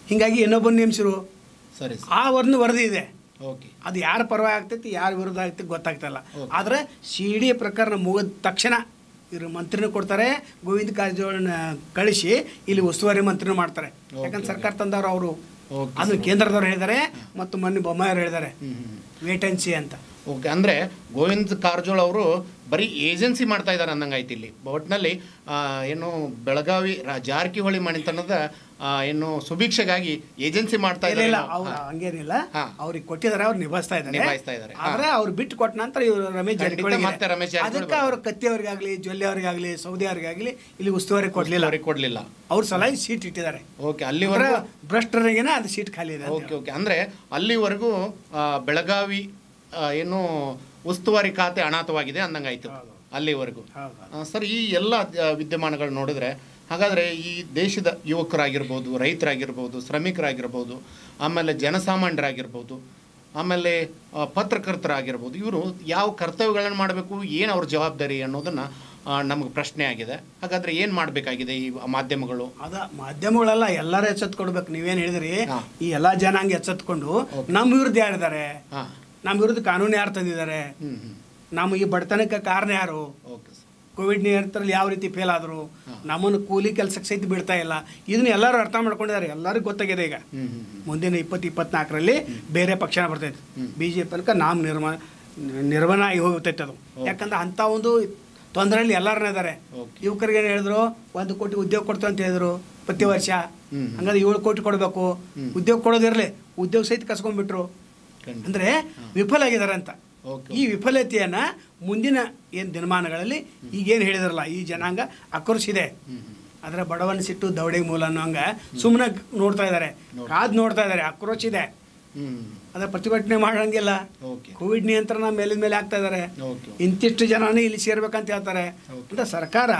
ಹೀಗಾಗಿ ಇನ್ನೊಬ್ಬನ ನೇಮಿಸಿರು ಸರಿ ಸರ್ ಆ ಒಂದು ವರದಿ ಇದೆ ಓಕೆ ಅದು ಯಾರ ಪರವಾಗಿ ಆಗ್ತೈತಿ ಯಾರ ವಿರುದ್ಧ ಆಗ್ತೈತಿ ಗೊತ್ತಾಗ್ತಾಯಿಲ್ಲ Okay. ಆದರೆ ಸಿ ಡಿ ಪ್ರಕರಣ ಮುಗಿದ ತಕ್ಷಣ ಇವರು ಮಂತ್ರಿನೂ ಕೊಡ್ತಾರೆ ಗೋವಿಂದ ಕಾರಜೋಳನ ಕಳಿಸಿ ಇಲ್ಲಿ ಉಸ್ತುವಾರಿ ಮಂತ್ರಿನೂ ಮಾಡ್ತಾರೆ Okay, ಯಾಕಂದ್ರೆ okay. ಸರ್ಕಾರ ತಂದವರು ಅವರು Okay, ಅದನ್ನ sir. ಕೇಂದ್ರದವ್ರು ಹೇಳಿದ್ದಾರೆ ಮತ್ತು ಮೊನ್ನೆ ಬೊಮ್ಮಾಯಿಯವ್ರು ಹೇಳಿದ್ದಾರೆ ಹ್ಞೂ ಹ್ಞೂ ವೇಟ್ ಆ್ಯಂಡ್ ಸಿ ಅಂತ ಓಕೆ ಅಂದರೆ ಗೋವಿಂದ್ ಕಾರಜೋಳ ಅವರು ಬರೀ ಏಜೆನ್ಸಿ ಮಾಡ್ತಾ ಇದ್ದಾರೆ ಅಂದಂಗೆ ಆಯ್ತು ಇಲ್ಲಿ ಒಟ್ಟಿನಲ್ಲಿ ಆ, ಏನು ಬೆಳಗಾವಿ ರಾ- ಜಾರಕಿಹೊಳಿ ಮಣಿತನದ ಆ, ಏನು ಸುಭಿಕ್ಷೆಗಾಗಿ ಏಜೆನ್ಸಿ ಮಾಡ್ತಾ ಇಲ್ಲ ಇಲ್ಲ ಇದ್ದಾರೆ ಅವ್ರು ಹಂಗೇನಿಲ್ಲ ಹಾ. ಅವ್ರಿಗೆ ಕೊಟ್ಟಿದ್ದಾರೆ ಅವ್ರು ನಿಭಾಯಿಸ್ತಾ ಇದ್ದಾರೆ ನಿಭಾಯಿಸ್ತಾ ಇದ್ದಾರೆ. ಹಾ. ಆದ್ರೆ ಅವ್ರು ಬಿಟ್ಟು ಕೊಟ್ಟ ನಂತರ ಇವರು ರಮೇಶ್ ಖಂಡಿತ ಜಾರಕಿಹೊಳಿ ಮತ್ತೆ ರಮೇಶ್ ಜಾರಕಿಹೊಳಿ ಅದಕ್ಕೆ ಅವ್ರ ಕತ್ತಿ ಅವ್ರಿಗಾಗ್ಲಿ ಜೊಲ್ಲೆ ಅವ್ರಿಗಾಗ್ಲಿ ಸೌದಿ ಅವ್ರಿಗಾಗ್ಲಿ ಇಲ್ಲಿ ಉಸ್ತುವಾರಿ ಕೊಡ್ಲಿಲ್ಲ ಅವ್ರಿಗೆ ಕೊಡಲಿಲ್ಲ ಅವ್ರ ಸಲಹೆ ಸೀಟ್ ಇಟ್ಟಿದ್ದಾರೆ ಓಕೆ ಅಲ್ಲಿವರೆಗೂ ಭ್ರಷ್ಟರಿಗೇನೆ ಅದು ಸೀಟ್ ಖಾಲಿ ಇದೆ ಅಂತ ಓಕೆ ಓಕೆ ಅಂದರೆ ಅಲ್ಲಿವರೆಗೂ ಆ, ಬೆಳಗಾವಿ ಆ, ಏನು ಉಸ್ತುವಾರಿ ಖಾತೆ ಅನಾಥವಾಗಿದೆ ಅಂದಂಗೆ ಆಯಿತು ಅಲ್ಲಿವರೆಗೂ ಹೌದು. ಆ, ಸರ್ ಈ ಎಲ್ಲ ಆ, ವಿದ್ಯಮಾನಗಳು ನೋಡಿದ್ರೆ ಹಾಗಾದರೆ ಈ ದೇಶದ ಯುವಕರಾಗಿರ್ಬೋದು ರೈತರಾಗಿರ್ಬೋದು ಶ್ರಮಿಕರಾಗಿರ್ಬೋದು ಆಮೇಲೆ ಜನಸಾಮಾನ್ಯರಾಗಿರ್ಬೋದು ಆಮೇಲೆ ಆ, ಪತ್ರಕರ್ತರಾಗಿರ್ಬೋದು ಇವರು ಯಾವ ಕರ್ತವ್ಯಗಳನ್ನು ಮಾಡಬೇಕು ಏನು ಅವ್ರ ಜವಾಬ್ದಾರಿ ಅನ್ನೋದನ್ನು ನಮಗೆ ಪ್ರಶ್ನೆ ಆಗಿದೆ ಹಾಗಾದರೆ ಏನು ಮಾಡಬೇಕಾಗಿದೆ ಈ ಮಾಧ್ಯಮಗಳು ಅದ ಮಾಧ್ಯಮಗಳೆಲ್ಲ ಎಲ್ಲರೂ ಎಚ್ಚೆತ್ಕೊಡ್ಬೇಕು ನೀವೇನು ಹೇಳಿದ್ರಿ ಹಾ. ಈ ಎಲ್ಲಾ ಜನಾಂಗ ಎಚ್ಚೆತ್ಕೊಂಡು ನಮ್ಮ ವಿರುದ್ಧ ಯಾರಿದ್ದಾರೆ ಹಾಂ ನಮ್ಮ ವಿರುದ್ಧ ಕಾನೂನು ಯಾರು ತಂದಿದ್ದಾರೆ ಹ್ಞೂ ಹ್ಞೂ ನಮ್ಮ ಈ ಬಡತನಕ್ಕೆ ಕಾರಣ ಯಾರು ಓಕೆ ಸರ್ ಕೋವಿಡ್ ನಿಯಂತ್ರಣದಲ್ಲಿ ಯಾವ ರೀತಿ ಫೇಲ್ ಆದರು ನಮ್ಮನ್ನು ಕೂಲಿ ಕೆಲಸಕ್ಕೆ ಸಹಿತ ಬಿಡ್ತಾ ಇಲ್ಲ ಇದನ್ನ ಎಲ್ಲರೂ ಅರ್ಥ ಮಾಡ್ಕೊಂಡಿದ್ದಾರೆ ಎಲ್ಲರಿಗೂ ಗೊತ್ತಾಗಿದೆ ಈಗ ಹ್ಞೂ ಹ್ಞೂ ಮುಂದಿನ ಇಪ್ಪತ್ತು ಇಪ್ಪತ್ನಾಲ್ಕರಲ್ಲಿ ಬೇರೆ ಪಕ್ಷನ ಬರ್ತೈತೆ ಬಿ ಜೆ ಪಿ ಅನ್ಕ ನಾಮ ನಿರ್ಮ ನಿರ್ವಹಣ ಆಗಿ ಹೋಗ್ತೈತೆ ಅದು ಯಾಕಂದ್ರೆ ಅಂಥ ಒಂದು ತೊಂದರೆಯಲ್ಲಿ ಎಲ್ಲರನ್ನ ಇದ್ದಾರೆ Okay. ಯುವಕರಿಗೆ ಏನು ಹೇಳಿದ್ರು ಒಂದು ಕೋಟಿ ಉದ್ಯೋಗ ಕೊಡ್ತು ಅಂತ ಹೇಳಿದ್ರು ಪ್ರತಿ ವರ್ಷ ಹ್ಮ್. ಹಂಗಾದ್ರೆ ಏಳು ಕೋಟಿ ಕೊಡಬೇಕು ಉದ್ಯೋಗ ಕೊಡೋದಿರಲಿ ಉದ್ಯೋಗ ಸಹಿತ ಕಸ್ಕೊಂಡ್ಬಿಟ್ರು ಖಂಡಿತ ಅಂದರೆ ವಿಫಲ ಆಗಿದ್ದಾರೆ ಅಂತ ಓಕೆ ಈ ವಿಫಲತೆಯನ್ನ ಮುಂದಿನ ಏನು ದಿನಮಾನಗಳಲ್ಲಿ ಈಗೇನು ಹೇಳಿದ್ರಲ್ಲ ಈ ಜನಾಂಗ ಆಕ್ರೋಶಿದೆ ಅದರ ಬಡವನ ಸಿಟ್ಟು ದೌಡೆಗೆ ಮೂಲ ಅನ್ನೋ ಹಂಗ ಸುಮ್ಮನೆ ನೋಡ್ತಾ ಇದ್ದಾರೆ ಕಾದ್ ನೋಡ್ತಾ ಇದ್ದಾರೆ ಆಕ್ರೋಶ ಇದೆ ಹ್ಞೂ ಅದರ ಪ್ರತಿಭಟನೆ ಮಾಡಂಗಿಲ್ಲ ಓಕೆ ಕೋವಿಡ್ ನಿಯಂತ್ರಣ ಮೇಲಿನ ಮೇಲೆ ಆಗ್ತಾ ಇದ್ದಾರೆ ಓಕೆ ಇಂತಿಷ್ಟು ಜನನೇ ಇಲ್ಲಿ ಸೇರ್ಬೇಕಂತ ಹೇಳ್ತಾರೆ ಅಂತ ಸರ್ಕಾರ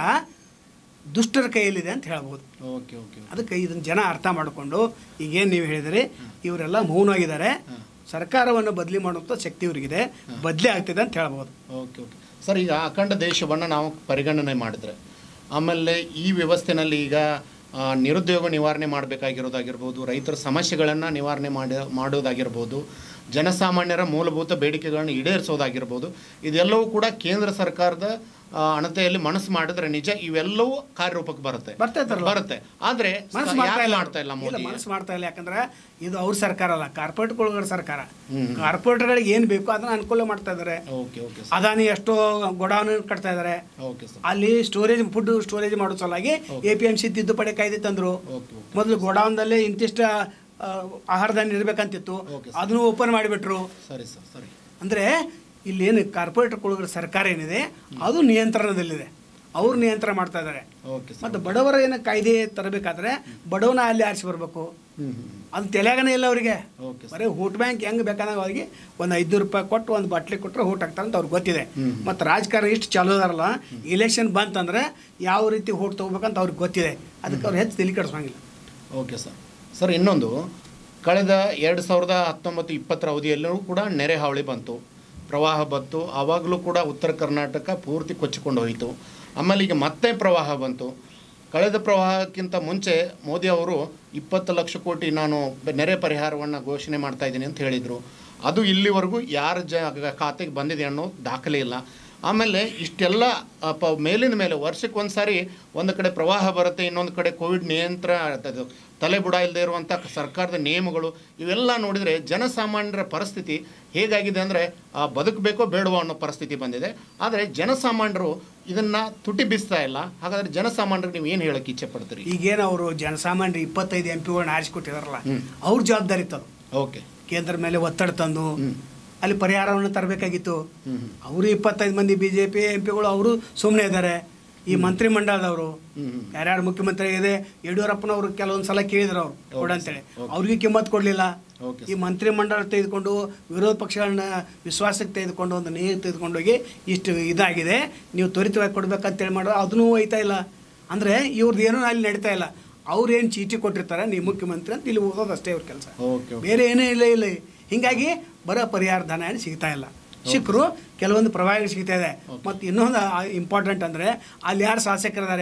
ದುಷ್ಟರ ಕೈಯಲ್ಲಿದೆ ಅಂತ ಹೇಳ್ಬೋದು ಓಕೆ ಓಕೆ ಅದಕ್ಕೆ ಇದನ್ನ ಜನ ಅರ್ಥ ಮಾಡಿಕೊಂಡು ಈಗೇನು ನೀವು ಹೇಳಿದ್ರಿ ಇವರೆಲ್ಲ ಮೌನವಾಗಿದ್ದಾರೆ ಸರ್ಕಾರವನ್ನು ಬದಲಿ ಮಾಡುವಂಥ ಶಕ್ತಿ ಇವರಿಗಿದೆ ಬದಲಿ ಆಗ್ತಿದೆ ಅಂತ ಹೇಳ್ಬೋದು ಓಕೆ ಓಕೆ ಸರ್ ಈಗ ಅಖಂಡ ದೇಶವನ್ನು ನಾವು ಪರಿಗಣನೆ ಮಾಡಿದ್ರೆ ಆಮೇಲೆ ಈ ವ್ಯವಸ್ಥೆನಲ್ಲಿ ಈಗ ಆ, ನಿರುದ್ಯೋಗ ನಿವಾರಣೆ ಮಾಡಬೇಕಾಗಿರೋದಾಗಿರ್ಬೋದು ರೈತರ ಸಮಸ್ಯೆಗಳನ್ನು ನಿವಾರಣೆ ಮಾಡಿ ಮಾಡೋದಾಗಿರ್ಬೋದು ಜನಸಾಮಾನ್ಯರ ಮೂಲಭೂತ ಬೇಡಿಕೆಗಳನ್ನು ಈಡೇರಿಸೋದಾಗಿರ್ಬೋದು ಇದೆಲ್ಲವೂ ಕೂಡ ಕೇಂದ್ರ ಸರ್ಕಾರದ ಆ, ಅಣತೆಯಲ್ಲಿ ಮನಸ್ಸು ಮಾಡಿದ್ರೆ ನಿಜ ಇವೆಲ್ಲವೂ ಕಾರ್ಯರೂಪಕ್ಕೆ ಬರುತ್ತೆ ಬರ್ತೈತಲ್ಲ. ಬರುತ್ತೆ ಆದರೆ ಮನಸ್ಸು ಮಾಡ್ತಾ ಯಾಕೆ ಇಲ್ಲ ಮಾಡ್ತಾ ಇಲ್ಲ ಇಲ್ಲ ಮೋದಿ ಮನಸ್ಸು ಮಾಡ್ತಾ ಇಲ್ಲ ಯಾಕಂದ್ರೆ ಇದು ಅವ್ರ ಸರ್ಕಾರ ಅಲ್ಲ ಕಾರ್ಪೊರೇಟ್ಗಳ ಸರ್ಕಾರ ಹ್ಮ್. ಕಾರ್ಪೊರೇಟ್ಗಳಿಗೆ ಏನು ಬೇಕು ಅದನ್ನ ಅನುಕೂಲ ಮಾಡ್ತಾ ಇದ್ದಾರೆ ಓಕೆ ಓಕೆ ಸರ್ ಅದಾನಿ ಎಷ್ಟೋ ಗೊಡಾನು ಕಟ್ತಾ ಇದ್ದಾರೆ ಓಕೆ ಸರ್ ಅಲ್ಲಿ ಸ್ಟೋರೇಜ್ ಫುಡ್ ಸ್ಟೋರೇಜ್ ಮಾಡೋ ಸಲುವಾಗಿ ಎ ಪಿ ಎಂ ಸಿ ತಿದ್ದುಪಡಿ ಕಾಯ್ದೆ ತಂದ್ರು ಓಕೆ ಓಕೆ ಮೊದಲು ಗೋಡೌನ್ದಲ್ಲೇ ಇಂತಿಷ್ಟ ಆ, ಆಹಾರ ಧಾನ್ಯ ಇರಬೇಕಂತಿತ್ತು Okay, ಅದನ್ನು ಓಪನ್ ಮಾಡಿಬಿಟ್ರು ಸರಿ ಸರ್ ಸರಿ ಅಂದರೆ ಇಲ್ಲೇನು ಕಾರ್ಪೊರೇಟ್ ಕೊಡುಗರ ಸರ್ಕಾರ ಏನಿದೆ ಅದು ನಿಯಂತ್ರಣದಲ್ಲಿದೆ ಅವ್ರು ನಿಯಂತ್ರಣ ಮಾಡ್ತಾ ಇದ್ದಾರೆ ಓಕೆ ಸರ್ ಮತ್ತು ಬಡವರ ಏನು ಕಾಯ್ದೆ ತರಬೇಕಾದ್ರೆ ಬಡವನ ಅಲ್ಲಿ ಆರಿಸಿ ಬರಬೇಕು ಹ್ಞೂ ಹ್ಞೂ ಅದು ತಲೆಯಾಗನೇ ಇಲ್ಲ ಅವರಿಗೆ ಓಕೆ ಸರ್ ಬರೀ ಊಟ ಬ್ಯಾಂಕ್ ಹೆಂಗೆ ಬೇಕಾದಾಗ ಅವರಿಗೆ ಒಂದು ಐದುನೂರು ರೂಪಾಯಿ ಕೊಟ್ಟು ಒಂದು ಬಾಟ್ಲಿ ಕೊಟ್ಟರೆ ಊಟ ಹಾಕ್ತಾರೆ ಅಂತ ಅವ್ರಿಗೆ ಗೊತ್ತಿದೆ ಹ್ಮ್. ಮತ್ತು ರಾಜಕಾರಣ ಇಷ್ಟು ಚಾಲೂ ಅದಾರಲ್ಲ ಇಲೆಕ್ಷನ್ ಬಂತಂದ್ರೆ ಯಾವ ರೀತಿ ಓಟ್ ತೊಗೋಬೇಕಂತ ಅವ್ರಿಗೆ ಗೊತ್ತಿದೆ ಅದಕ್ಕೆ ಅವ್ರು ಹೆಚ್ಚು ತಲೆ ಕೆಡಿಸೋಂಗಿಲ್ಲ ಓಕೆ ಸರ್ ಸರ್ ಇನ್ನೊಂದು ಕಳೆದ ಎರಡು ಸಾವಿರದ ಹತ್ತೊಂಬತ್ತು ಇಪ್ಪತ್ತರ ಅವಧಿಯಲ್ಲೂ ಕೂಡ ನೆರೆ ಹಾವಳಿ ಬಂತು ಪ್ರವಾಹ ಬಂತು ಆವಾಗಲೂ ಕೂಡ ಉತ್ತರ ಕರ್ನಾಟಕ ಪೂರ್ತಿ ಕೊಚ್ಚಿಕೊಂಡು ಹೋಯಿತು ಆಮೇಲೆ ಈಗ ಮತ್ತೆ ಪ್ರವಾಹ ಬಂತು ಕಳೆದ ಪ್ರವಾಹಕ್ಕಿಂತ ಮುಂಚೆ ಮೋದಿ ಅವರು ಇಪ್ಪತ್ತು ಲಕ್ಷ ಕೋಟಿ ನಾನು ಬೆ- ನೆರೆ ಪರಿಹಾರವನ್ನು ಘೋಷಣೆ ಮಾಡ್ತಾ ಇದ್ದೀನಿ ಅಂತ ಹೇಳಿದರು ಅದು ಇಲ್ಲಿವರೆಗೂ ಯಾರ ಜ ಖಾತೆಗೆ ಬಂದಿದೆ ಅನ್ನೋ ದಾಖಲೆ ಇಲ್ಲ ಆಮೇಲೆ ಇಷ್ಟೆಲ್ಲ ಆ, ಪ ಮೇಲಿನ ಮೇಲೆ ವರ್ಷಕ್ಕೆ ಒಂದು ಸಾರಿ ಒಂದು ಕಡೆ ಪ್ರವಾಹ ಬರುತ್ತೆ ಇನ್ನೊಂದು ಕಡೆ ಕೋವಿಡ್ ನಿಯಂತ್ರಣ ಅದು ತಲೆ ಬುಡ ಇಲ್ಲದೆ ಇರುವಂಥ ಸರ್ಕಾರದ ನಿಯಮಗಳು ಇವೆಲ್ಲ ನೋಡಿದರೆ ಜನಸಾಮಾನ್ಯರ ಪರಿಸ್ಥಿತಿ ಹೇಗಾಗಿದೆ ಅಂದರೆ ಬದುಕಬೇಕೋ ಬೇಡವೋ ಅನ್ನೋ ಪರಿಸ್ಥಿತಿ ಬಂದಿದೆ ಆದರೆ ಜನಸಾಮಾನ್ಯರು ಇದನ್ನು ತುಟಿ ಬೀಸ್ತಾ ಇಲ್ಲ ಹಾಗಾದರೆ ಜನಸಾಮಾನ್ಯರಿಗೆ ನೀವು ಏನು ಹೇಳಕ್ಕೆ ಇಚ್ಛೆ ಪಡ್ತೀರಿ ಈಗೇನು ಅವರು ಜನಸಾಮಾನ್ಯರು ಇಪ್ಪತ್ತೈದು ಎಂ ಪಿಗಳನ್ನ ಆರಿಸಿಕೊಟ್ಟಿದಾರಲ್ಲ ಹ್ಮ್. ಅವ್ರ ಜವಾಬ್ದಾರಿ ಇತ್ತದು ಓಕೆ ಕೇಂದ್ರ ಮೇಲೆ ಒತ್ತಡ ತಂದು ಹ್ಮ್. ಅಲ್ಲಿ ಪರಿಹಾರವನ್ನು ತರಬೇಕಾಗಿತ್ತು ಹ್ಞೂ ಹ್ಞೂ ಅವರು ಇಪ್ಪತ್ತೈದು ಮಂದಿ ಬಿ ಜೆ ಪಿ ಎಂ ಪಿಗಳು ಅವರು ಸುಮ್ಮನೆ ಇದ್ದಾರೆ ಈ ಮಂತ್ರಿಮಂಡಲದವರು ಹ್ಞೂ ಹ್ಞೂ ಯಾರ್ಯಾರು ಮುಖ್ಯಮಂತ್ರಿ ಇದೆ ಯಡಿಯೂರಪ್ಪನವ್ರು ಕೆಲವೊಂದು ಸಲ ಕೇಳಿದ್ರು ಅವರು ಕೊಡಂತೇಳಿ ಅವ್ರಿಗೆ ಕಿಮ್ಮತ್ ಕೊಡಲಿಲ್ಲ ಓಕೆ ಈ ಮಂತ್ರಿಮಂಡಲ ತೆಗೆದುಕೊಂಡು ವಿರೋಧ ಪಕ್ಷಗಳನ್ನ ವಿಶ್ವಾಸಕ್ಕೆ ತೆಗೆದುಕೊಂಡು ಒಂದು ನೀರು ತೆಗೆದುಕೊಂಡೋಗಿ ಇಷ್ಟು ಇದಾಗಿದೆ ನೀವು ತ್ವರಿತವಾಗಿ ಕೊಡ್ಬೇಕಂತೇಳಿ ಮಾಡೋ ಅದನ್ನೂ ಒಯ್ತಾ ಇಲ್ಲ ಅಂದರೆ ಇವ್ರದ್ದು ಏನೂ ಅಲ್ಲಿ ನಡೀತಾ ಇಲ್ಲ ಅವ್ರೇನು ಚೀಟಿ ಕೊಟ್ಟಿರ್ತಾರೆ ನೀವು ಮುಖ್ಯಮಂತ್ರಿ ಅಂತ ಇಲ್ಲಿ ಓದೋದು ಅಷ್ಟೇ ಅವ್ರ ಕೆಲಸ ಓಕೆ ಓಕೆ ಬೇರೆ ಏನೇ ಇಲ್ಲ ಇಲ್ಲ ಹಿಂಗಾಗಿ ಬರೋ ಪರಿಹಾರ ಧನ ಏನು ಸಿಗ್ತಾ ಇಲ್ಲ ಸಿಕ್ಕರು ಕೆಲವೊಂದು ಪ್ರವಾಹಗಳು ಸಿಗ್ತಾ ಇದೆ ಮತ್ತು ಇನ್ನೊಂದು ಇಂಪಾರ್ಟೆಂಟ್ ಅಂದರೆ ಅಲ್ಲಿ ಯಾರು ಶಾಸಕರಿದ್ದಾರೆ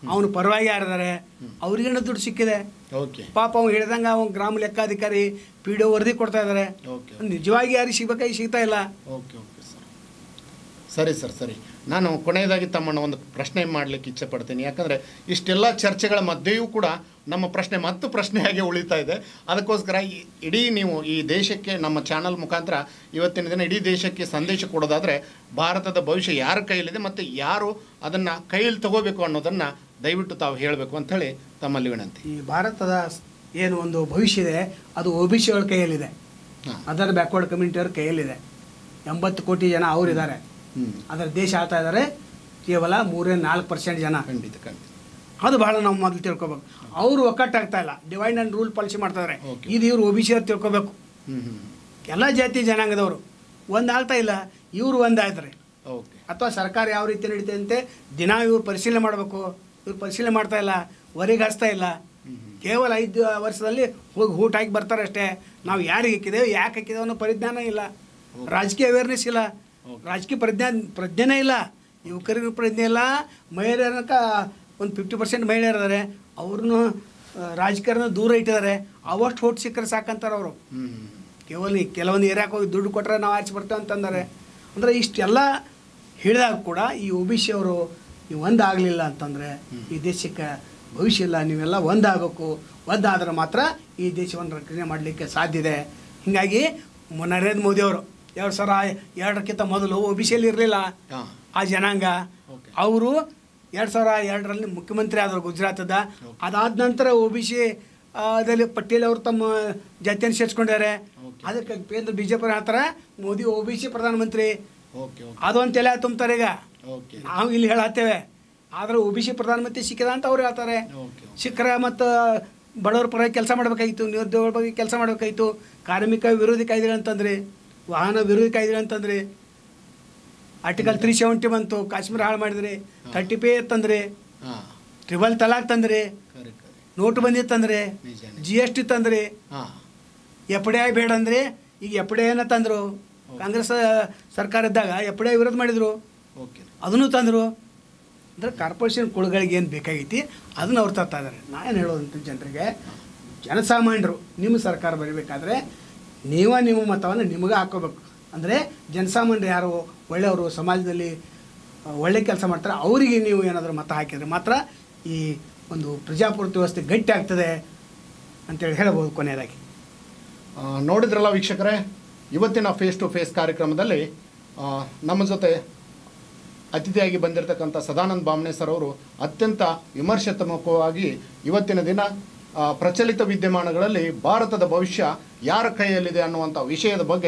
ಅವನು ಪರವಾಗಿ ಯಾರಿದ್ದಾರೆ ಅವ್ರಿಗೇನು ದುಡ್ಡು ಸಿಕ್ಕಿದೆ ಓಕೆ ಪಾಪ ಅವ್ನು ಹೇಳ್ದಂಗೆ ಅವ್ನು ಗ್ರಾಮ ಲೆಕ್ಕಾಧಿಕಾರಿ ಪಿ ಡಿ ಒ ವರದಿ ಕೊಡ್ತಾ ಇದ್ದಾರೆ ಓಕೆ ನಿಜವಾಗಿ ಯಾರಿಗೆ ಸಿಗ್ಬೇಕಾಗಿ ಸಿಗ್ತಾ ಇಲ್ಲ ಓಕೆ ಓಕೆ ಸರ್ ಸರಿ ಸರ್ ಸರಿ ನಾನು ಕೊನೆಯದಾಗಿ ತಮ್ಮನ್ನು ಒಂದು ಪ್ರಶ್ನೆ ಮಾಡಲಿಕ್ಕೆ ಇಚ್ಛೆ ಪಡ್ತೀನಿ ಯಾಕಂದರೆ ಇಷ್ಟೆಲ್ಲ ಚರ್ಚೆಗಳ ಮಧ್ಯೆಯೂ ಕೂಡ ನಮ್ಮ ಪ್ರಶ್ನೆ ಮತ್ತು ಪ್ರಶ್ನೆಯಾಗಿ ಉಳಿತಾ ಇದೆ ಅದಕ್ಕೋಸ್ಕರ ಈ ಇಡೀ ನೀವು ಈ ದೇಶಕ್ಕೆ ನಮ್ಮ ಚಾನಲ್ ಮುಖಾಂತರ ಇವತ್ತಿನ ದಿನ ಇಡೀ ದೇಶಕ್ಕೆ ಸಂದೇಶ ಕೊಡೋದಾದರೆ ಭಾರತದ ಭವಿಷ್ಯ ಯಾರ ಕೈಯಲ್ಲಿದೆ ಮತ್ತು ಯಾರು ಅದನ್ನು ಕೈಯಲ್ಲಿ ತಗೋಬೇಕು ಅನ್ನೋದನ್ನು ದಯವಿಟ್ಟು ತಾವು ಹೇಳಬೇಕು ಅಂಥೇಳಿ ತಮ್ಮಲ್ಲಿ ವಿನಂತಿ ಈ ಭಾರತದ ಏನು ಒಂದು ಭವಿಷ್ಯ ಇದೆ ಅದು ಒ ಬಿ ಸಿಗಳ ಕೈಯಲ್ಲಿದೆ ಹಾಂ ಅದರ್ ಬ್ಯಾಕ್ವರ್ಡ್ ಕಮ್ಯುನಿಟಿಯವ್ರ ಕೈಯಲ್ಲಿದೆ ಎಂಬತ್ತು ಕೋಟಿ ಜನ ಅವರಿದ್ದಾರೆ ಹ್ಞೂ ಅದರ ದೇಶ ಆಳ್ತಾ ಇದ್ದಾರೆ ಕೇವಲ ಮೂರೇ ನಾಲ್ಕು ಪರ್ಸೆಂಟ್ ಜನ ಖಂಡಿತ ಖಂಡಿತ ಅದು ಬಹಳ ನಾವು ಮೊದಲು ತಿಳ್ಕೊಬೇಕು ಅವರು ಒಕ್ಕಟ್ಟಾಗ್ತಾ ಇಲ್ಲ ಡಿವೈಡ್ ಆ್ಯಂಡ್ ರೂಲ್ ಪಾಲಿಸಿ ಮಾಡ್ತಾ ಇದ್ದಾರೆ Okay. ಇದು ಇವ್ರು ಒ ಬಿ ಸಿ ಅವ್ರು ತಿಳ್ಕೊಬೇಕು ಹ್ಞೂ ಹ್ಞೂ ಎಲ್ಲ ಜಾತಿ ಜನಾಂಗದವರು ಒಂದು ಆಗ್ತಾ ಇಲ್ಲ ಇವರು ಒಂದು ಆಯ್ತಾರೆ ಓಕೆ ಅಥವಾ ಸರ್ಕಾರ ಯಾವ ರೀತಿ ನಡೀತದೆ ಅಂತೆ ದಿನ ಇವ್ರು ಪರಿಶೀಲನೆ ಮಾಡಬೇಕು ಇವ್ರು ಪರಿಶೀಲನೆ ಮಾಡ್ತಾ ಇಲ್ಲ ವರಿಗೆ ಹಚ್ತಾ ಇಲ್ಲ ಕೇವಲ ಐದು ವರ್ಷದಲ್ಲಿ ಹೋಗಿ ಊಟ ಹಾಕಿ ಬರ್ತಾರೆ ಅಷ್ಟೇ ನಾವು ಯಾರಿಗೆ ಹಾಕಿದ್ದೇವೆ ಯಾಕೆ ಹಾಕಿದ್ದೇವೆ ಅನ್ನೋ ಪರಿಜ್ಞಾನ ಇಲ್ಲ ರಾಜಕೀಯ ಅವೇರ್ನೆಸ್ ಇಲ್ಲ ರಾಜಕೀಯ ಪ್ರಜ್ಞಾನ ಪ್ರಜ್ಞೆನೇ ಇಲ್ಲ ಯುವಕರಿಗೂ ಪ್ರಜ್ಞೆ ಇಲ್ಲ ಮಹಿಳೆಯರಕ ಒಂದು ಫಿಫ್ಟಿ ಪರ್ಸೆಂಟ್ ಮಹಿಳೆಯರಿದ್ದಾರೆ ಅವ್ರನ್ನೂ ರಾಜಕಾರಣ ದೂರ ಇಟ್ಟಿದ್ದಾರೆ ಅವಷ್ಟು ಓಟ್ ಸಿಕ್ಕರೆ ಸಾಕಂತಾರೆ ಅವರು ಹ್ಞೂ ಕೇವಲ ಈ ಕೆಲವೊಂದು ಏರಿಯಾಕ್ಕೆ ಹೋಗಿ ದುಡ್ಡು ಕೊಟ್ಟರೆ ನಾವು ಆಚೆ ಬರ್ತೇವೆ ಅಂತಂದರೆ ಅಂದರೆ ಇಷ್ಟೆಲ್ಲ ಹೇಳಿದಾಗ ಕೂಡ ಈ ಒ ಬಿ ಸಿ ಅವರು ನೀವು ಒಂದಾಗಲಿಲ್ಲ ಅಂತಂದರೆ ಈ ದೇಶಕ್ಕೆ ಭವಿಷ್ಯ ಇಲ್ಲ ನೀವೆಲ್ಲ ಒಂದಾಗಬೇಕು ಒಂದಾದ್ರೆ ಮಾತ್ರ ಈ ದೇಶವನ್ನು ರಕ್ಷಣೆ ಮಾಡಲಿಕ್ಕೆ ಸಾಧ್ಯ ಇದೆ ಹೀಗಾಗಿ ಮೊ- ನರೇಂದ್ರ ಮೋದಿ ಅವರು ಎರಡು ಸಾವಿರ ಎರಡಕ್ಕಿಂತ ಮೊದಲು ಒ ಬಿ ಸಿಯಲ್ಲಿ ಇರಲಿಲ್ಲ ಹಾಂ ಆ ಜನಾಂಗ ಓಕೆ ಅವರು ಎರಡು ಸಾವಿರ ಎರಡರಲ್ಲಿ ಮುಖ್ಯಮಂತ್ರಿ ಆದರು ಗುಜರಾತದ ಅದಾದ ನಂತರ ಒ ಬಿ ಸಿ ಅದಲ್ಲಿ ಪಟೇಲ್ ಅವರು ತಮ್ಮ ಜಾತಿಯನ್ನು ಸೇರಿಸ್ಕೊಂಡಿದ್ದಾರೆ Okay. ಅದಕ್ಕೆ ಕೇಂದ್ರ ಬಿ ಜೆ ಪಿ ಹೇಳ್ತಾರೆ ಮೋದಿ ಒ ಬಿ ಸಿ ಪ್ರಧಾನಮಂತ್ರಿ ಓಕೆ ಓಕೆ ಅದು ಅಂತ ತಲೆ ತುಂಬ್ತಾರೆ ಈಗ ಓಕೆ ನಾವು ಇಲ್ಲಿ ಹೇಳತ್ತೇವೆ ಆದರೆ ಒ ಬಿ ಸಿ ಪ್ರಧಾನಮಂತ್ರಿ ಸಿಕ್ಕಿದ ಅಂತ ಅವ್ರು ಹೇಳ್ತಾರೆ ಓಕೆ ಸಿಕ್ಕರೆ ಮತ್ತು ಬಡವರ ಪರ ಕೆಲಸ ಮಾಡಬೇಕಾಗಿತ್ತು ನಿರುದ್ಯೋಗಗಳ ಬಗ್ಗೆ ಕೆಲಸ ಮಾಡಬೇಕಾಗಿತ್ತು ಕಾರ್ಮಿಕ ವಿರೋಧಿ ಕಾಯ್ದೆಗಳಂತಂದ್ರೆ ವಾಹನ ವಿರೋಧಿ ಕಾಯ್ದೆಗಳಂತಂದ್ರೆ ಆರ್ಟಿಕಲ್ ತ್ರೀ ಸೆವೆಂಟಿ ಬಂತು ಕಾಶ್ಮೀರ ಹಾಳು ಮಾಡಿದ್ರಿ ಥರ್ಟಿ ಪೇ ತಂದ್ರಿ ಹಾಂ ಟ್ರಿಬಲ್ ತಲಾಕ್ ತಂದ್ರಿ ಕರೆ ಕರೆ ನೋಟು ಬಂದಿ ತಂದ್ರಿ ನಿಜ ನಿಜ ಜಿ ಎಸ್ ಟಿ ತಂದ್ರಿ ಹಾಂ ಎಫ್ ಡಿ ಐ ಬೇಡ ಅಂದ್ರೆ ಈಗ ಎಫ್ ಡಿ ಐನ ತಂದರು ಕಾಂಗ್ರೆಸ್ ಸರ್ಕಾರ ಇದ್ದಾಗ ಎಫ್ ಡಿ ಐ ವಿರೋಧ ಮಾಡಿದರು ಓಕೆ ಅದನ್ನು ತಂದರು ಅಂದರೆ ಕಾರ್ಪೊರೇಷನ್ ಕುಳುಗಳಿಗೆ ಏನು ಬೇಕಾಗೈತಿ ಅದನ್ನು ಅವ್ರು ತರ್ತಾ ಇದ್ದಾರೆ ನಾನೇನು ಹೇಳೋದಂತ ಜನರಿಗೆ ಜನಸಾಮಾನ್ಯರು ನಿಮ್ಮ ಸರ್ಕಾರ ಬರಬೇಕಾದ್ರೆ ನೀವ ನಿಮ್ಮ ಮತವನ್ನು ನಿಮಗೆ ಹಾಕೋಬೇಕು ಅಂದರೆ ಜನಸಾಮಾನ್ಯರು ಯಾರು ಒಳ್ಳೆಯವರು ಸಮಾಜದಲ್ಲಿ ಆ, ಒಳ್ಳೆ ಕೆಲಸ ಮಾಡ್ತಾರೆ ಅವರಿಗೆ ನೀವು ಏನಾದರೂ ಮತ ಹಾಕಿದರೆ ಮಾತ್ರ ಈ ಒಂದು ಪ್ರಜಾಪ್ರಭುತ್ವ ವ್ಯವಸ್ಥೆ ಗಟ್ಟಿ ಆಗ್ತದೆ ಅಂತೇಳಿ ಹೇಳ್ಬೋದು ಕೊನೆಯದಾಗಿ ಆ, ನೋಡಿದ್ರಲ್ಲ ವೀಕ್ಷಕರೇ ಇವತ್ತಿನ ಫೇಸ್ ಟು ಫೇಸ್ ಕಾರ್ಯಕ್ರಮದಲ್ಲಿ ಆ, ನಮ್ಮ ಜೊತೆ ಅತಿಥಿಯಾಗಿ ಬಂದಿರತಕ್ಕಂಥ ಸದಾನಂದ ಬಾಮ್ನೆ ಸರ್ ಅವರು ಅತ್ಯಂತ ವಿಮರ್ಶಾತ್ಮಕವಾಗಿ ಇವತ್ತಿನ ದಿನ ಆ, ಪ್ರಚಲಿತ ವಿದ್ಯಮಾನಗಳಲ್ಲಿ ಭಾರತದ ಭವಿಷ್ಯ ಯಾರ ಕೈಯಲ್ಲಿದೆ ಅನ್ನುವಂಥ ವಿಷಯದ ಬಗ್ಗೆ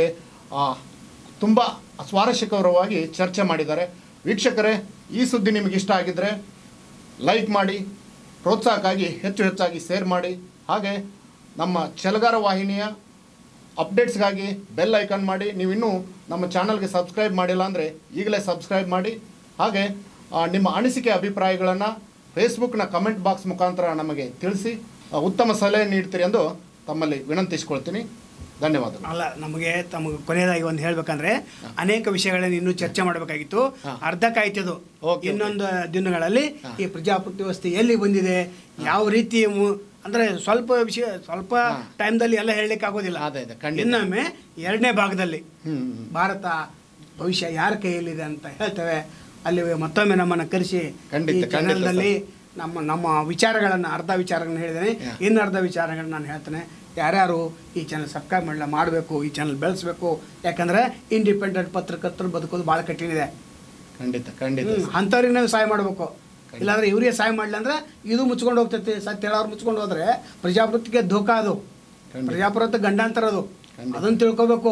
ತುಂಬ ಸ್ವಾರಸ್ಯಕರವಾಗಿ ಚರ್ಚೆ ಮಾಡಿದ್ದಾರೆ ವೀಕ್ಷಕರೇ ಈ ಸುದ್ದಿ ನಿಮಗೆ ಇಷ್ಟ ಆಗಿದ್ದರೆ ಲೈಕ್ ಮಾಡಿ ಪ್ರೋತ್ಸಾಹಕ್ಕಾಗಿ ಹೆಚ್ಚು ಹೆಚ್ಚಾಗಿ ಶೇರ್ ಮಾಡಿ ಹಾಗೆ ನಮ್ಮ ಚಲಗಾರ ವಾಹಿನಿಯ ಅಪ್ಡೇಟ್ಸ್ಗಾಗಿ ಬೆಲ್ ಐಕಾನ್ ಮಾಡಿ ನೀವಿನ್ನೂ ನಮ್ಮ ಚಾನಲ್ಗೆ ಸಬ್ಸ್ಕ್ರೈಬ್ ಮಾಡಿಲ್ಲ ಅಂದರೆ ಈಗಲೇ ಸಬ್ಸ್ಕ್ರೈಬ್ ಮಾಡಿ ಹಾಗೆ ಆ, ನಿಮ್ಮ ಅನಿಸಿಕೆ ಅಭಿಪ್ರಾಯಗಳನ್ನು ಫೇಸ್ಬುಕ್ನ ಕಮೆಂಟ್ ಬಾಕ್ಸ್ ಮುಖಾಂತರ ನಮಗೆ ತಿಳಿಸಿ ಆ, ಉತ್ತಮ ಸಲಹೆ ನೀಡ್ತೀರಿ ಎಂದು ತಮ್ಮಲ್ಲಿ ವಿನಂತಿಸ್ಕೊಳ್ತೀನಿ ಧನ್ಯವಾದಗಳು ಅಲ್ಲ ನಮಗೆ ತಮಗೆ ಕೊನೆಯದಾಗಿ ಒಂದು ಹೇಳ್ಬೇಕಂದ್ರೆ ಅನೇಕ ವಿಷಯಗಳನ್ನು ಇನ್ನೂ ಚರ್ಚೆ ಮಾಡಬೇಕಾಗಿತ್ತು ಹಾ. ಅರ್ಧ ಕಾಯ್ತದು ಓಕೆ, ಇನ್ನೊಂದು ದಿನಗಳಲ್ಲಿ ಹಾ. ಈ ಪ್ರಜಾಪ್ರಭುತ್ವ ವ್ಯವಸ್ಥೆ ಎಲ್ಲಿ ಬಂದಿದೆ ಯಾವ ರೀತಿ ಮು- ಅಂದ್ರೆ ಸ್ವಲ್ಪ ವಿಷಯ ಸ್ವಲ್ಪ ಹಾ. ಟೈಮ್ದಲ್ಲಿ ಎಲ್ಲ ಹೇಳಲಿಕ್ಕೆ ಆಗೋದಿಲ್ಲ ಅದೇ, ಅದೇ, ಖಂಡಿತ. ಇನ್ನೊಮ್ಮೆ ಎರಡನೇ ಭಾಗದಲ್ಲಿ ಹ್ಞೂ ಭಾರತ ಭವಿಷ್ಯ ಯಾರ ಕೈಯಲ್ಲಿದೆ ಅಂತ ಹೇಳ್ತೇವೆ ಅಲ್ಲಿ ಮತ್ತೊಮ್ಮೆ ನಮ್ಮನ್ನು ಕರೆಸಿ ಖಂಡಿತ, ಈ ಖಂಡಿತ ಚಾನೆಲ್ನಲ್ಲಿ ನಮ್ಮ ನಮ್ಮ ವಿಚಾರಗಳನ್ನು ಅರ್ಧ ವಿಚಾರಗಳನ್ನು ಹೇಳಿದ್ದೇನೆ Yeah. ಇನ್ನು ಅರ್ಧ ವಿಚಾರಗಳನ್ನ ನಾನು ಹೇಳ್ತೇನೆ ಯಾರ್ಯಾರು ಈ ಚಾನಲ್ ಸಬ್ಸ್ಕ್ರೈಬ್ ಮಾಡಲ್ಲ ಮಾಡಬೇಕು ಈ ಚಾನಲ್ ಬೆಳೆಸಬೇಕು ಯಾಕಂದರೆ ಇಂಡಿಪೆಂಡೆಂಟ್ ಪತ್ರಕರ್ತರು ಬದುಕೋದು ಭಾಳ ಕಠಿಣ ಇದೆ ಖಂಡಿತ ಖಂಡಿತ ಹ್ಮ್, ಅಂಥವ್ರಿಗೆ ನಾವು ಸಹಾಯ ಮಾಡಬೇಕು ಇಲ್ಲಾಂದ್ರೆ ಇವರಿಗೆ ಸಹಾಯ ಮಾಡಲಿ ಅಂದ್ರೆ ಇದು ಮುಚ್ಕೊಂಡು ಹೋಗ್ತೈತಿ ಸತ್ಯ ಹೇಳೋರು ಮುಚ್ಕೊಂಡು ಹೋದ್ರೆ ಪ್ರಜಾಪ್ರಭುತ್ವಕ್ಕೆ ಧೋಕಾ ಅದು ಖಂಡಿತ. ಪ್ರಜಾಪ್ರಭುತ್ವ ಗಂಡಾಂತರ ಅದು ಖಂಡಿತ. ಅದನ್ನು ತಿಳ್ಕೊಬೇಕು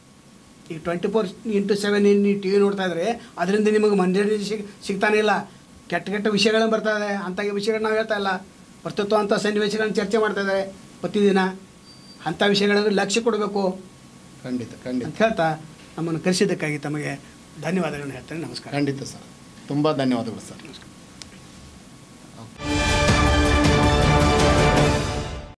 ಈಗ ಟ್ವೆಂಟಿ ಫೋರ್ ಇಂಟು ಸೆವೆನ್ ನೀವು ಟಿ ವಿ ನೋಡ್ತಾ ಇದ್ರೆ ಅದರಿಂದ ನಿಮಗೆ ಮಂದಿರ ಸಿಗ್ ಸಿಗ್ತಾನೆ ಇಲ್ಲ ಕೆಟ್ಟ ಕೆಟ್ಟ ವಿಷಯಗಳನ್ನು ಬರ್ತಾ ಇದೆ ಅಂಥ ವಿಷಯಗಳನ್ನ ನಾವು ಹೇಳ್ತಾ ಇಲ್ಲ ಪ್ರಸ್ತುತ ಅಂಥ ಸನ್ನಿವೇಶಗಳನ್ನ ಚರ್ಚೆ ಮಾಡ್ತಾ ಇದ್ದಾರೆ ಪ್ರತಿದಿನ ಅಂಥ ವಿಷಯಗಳನ್ನು ಲಕ್ಷ್ಯ ಕೊಡಬೇಕು ಖಂಡಿತ ಖಂಡಿತ ಅಂತ ಹೇಳ್ತಾ ನಮ್ಮನ್ನು ಕರೆಸಿದ್ದಕ್ಕಾಗಿ ತಮಗೆ ಧನ್ಯವಾದಗಳನ್ನು ಹೇಳ್ತೇನೆ ನಮಸ್ಕಾರ ಖಂಡಿತ ಸರ್ ತುಂಬ ಧನ್ಯವಾದಗಳು ಸರ್ ನಮಸ್ಕಾರ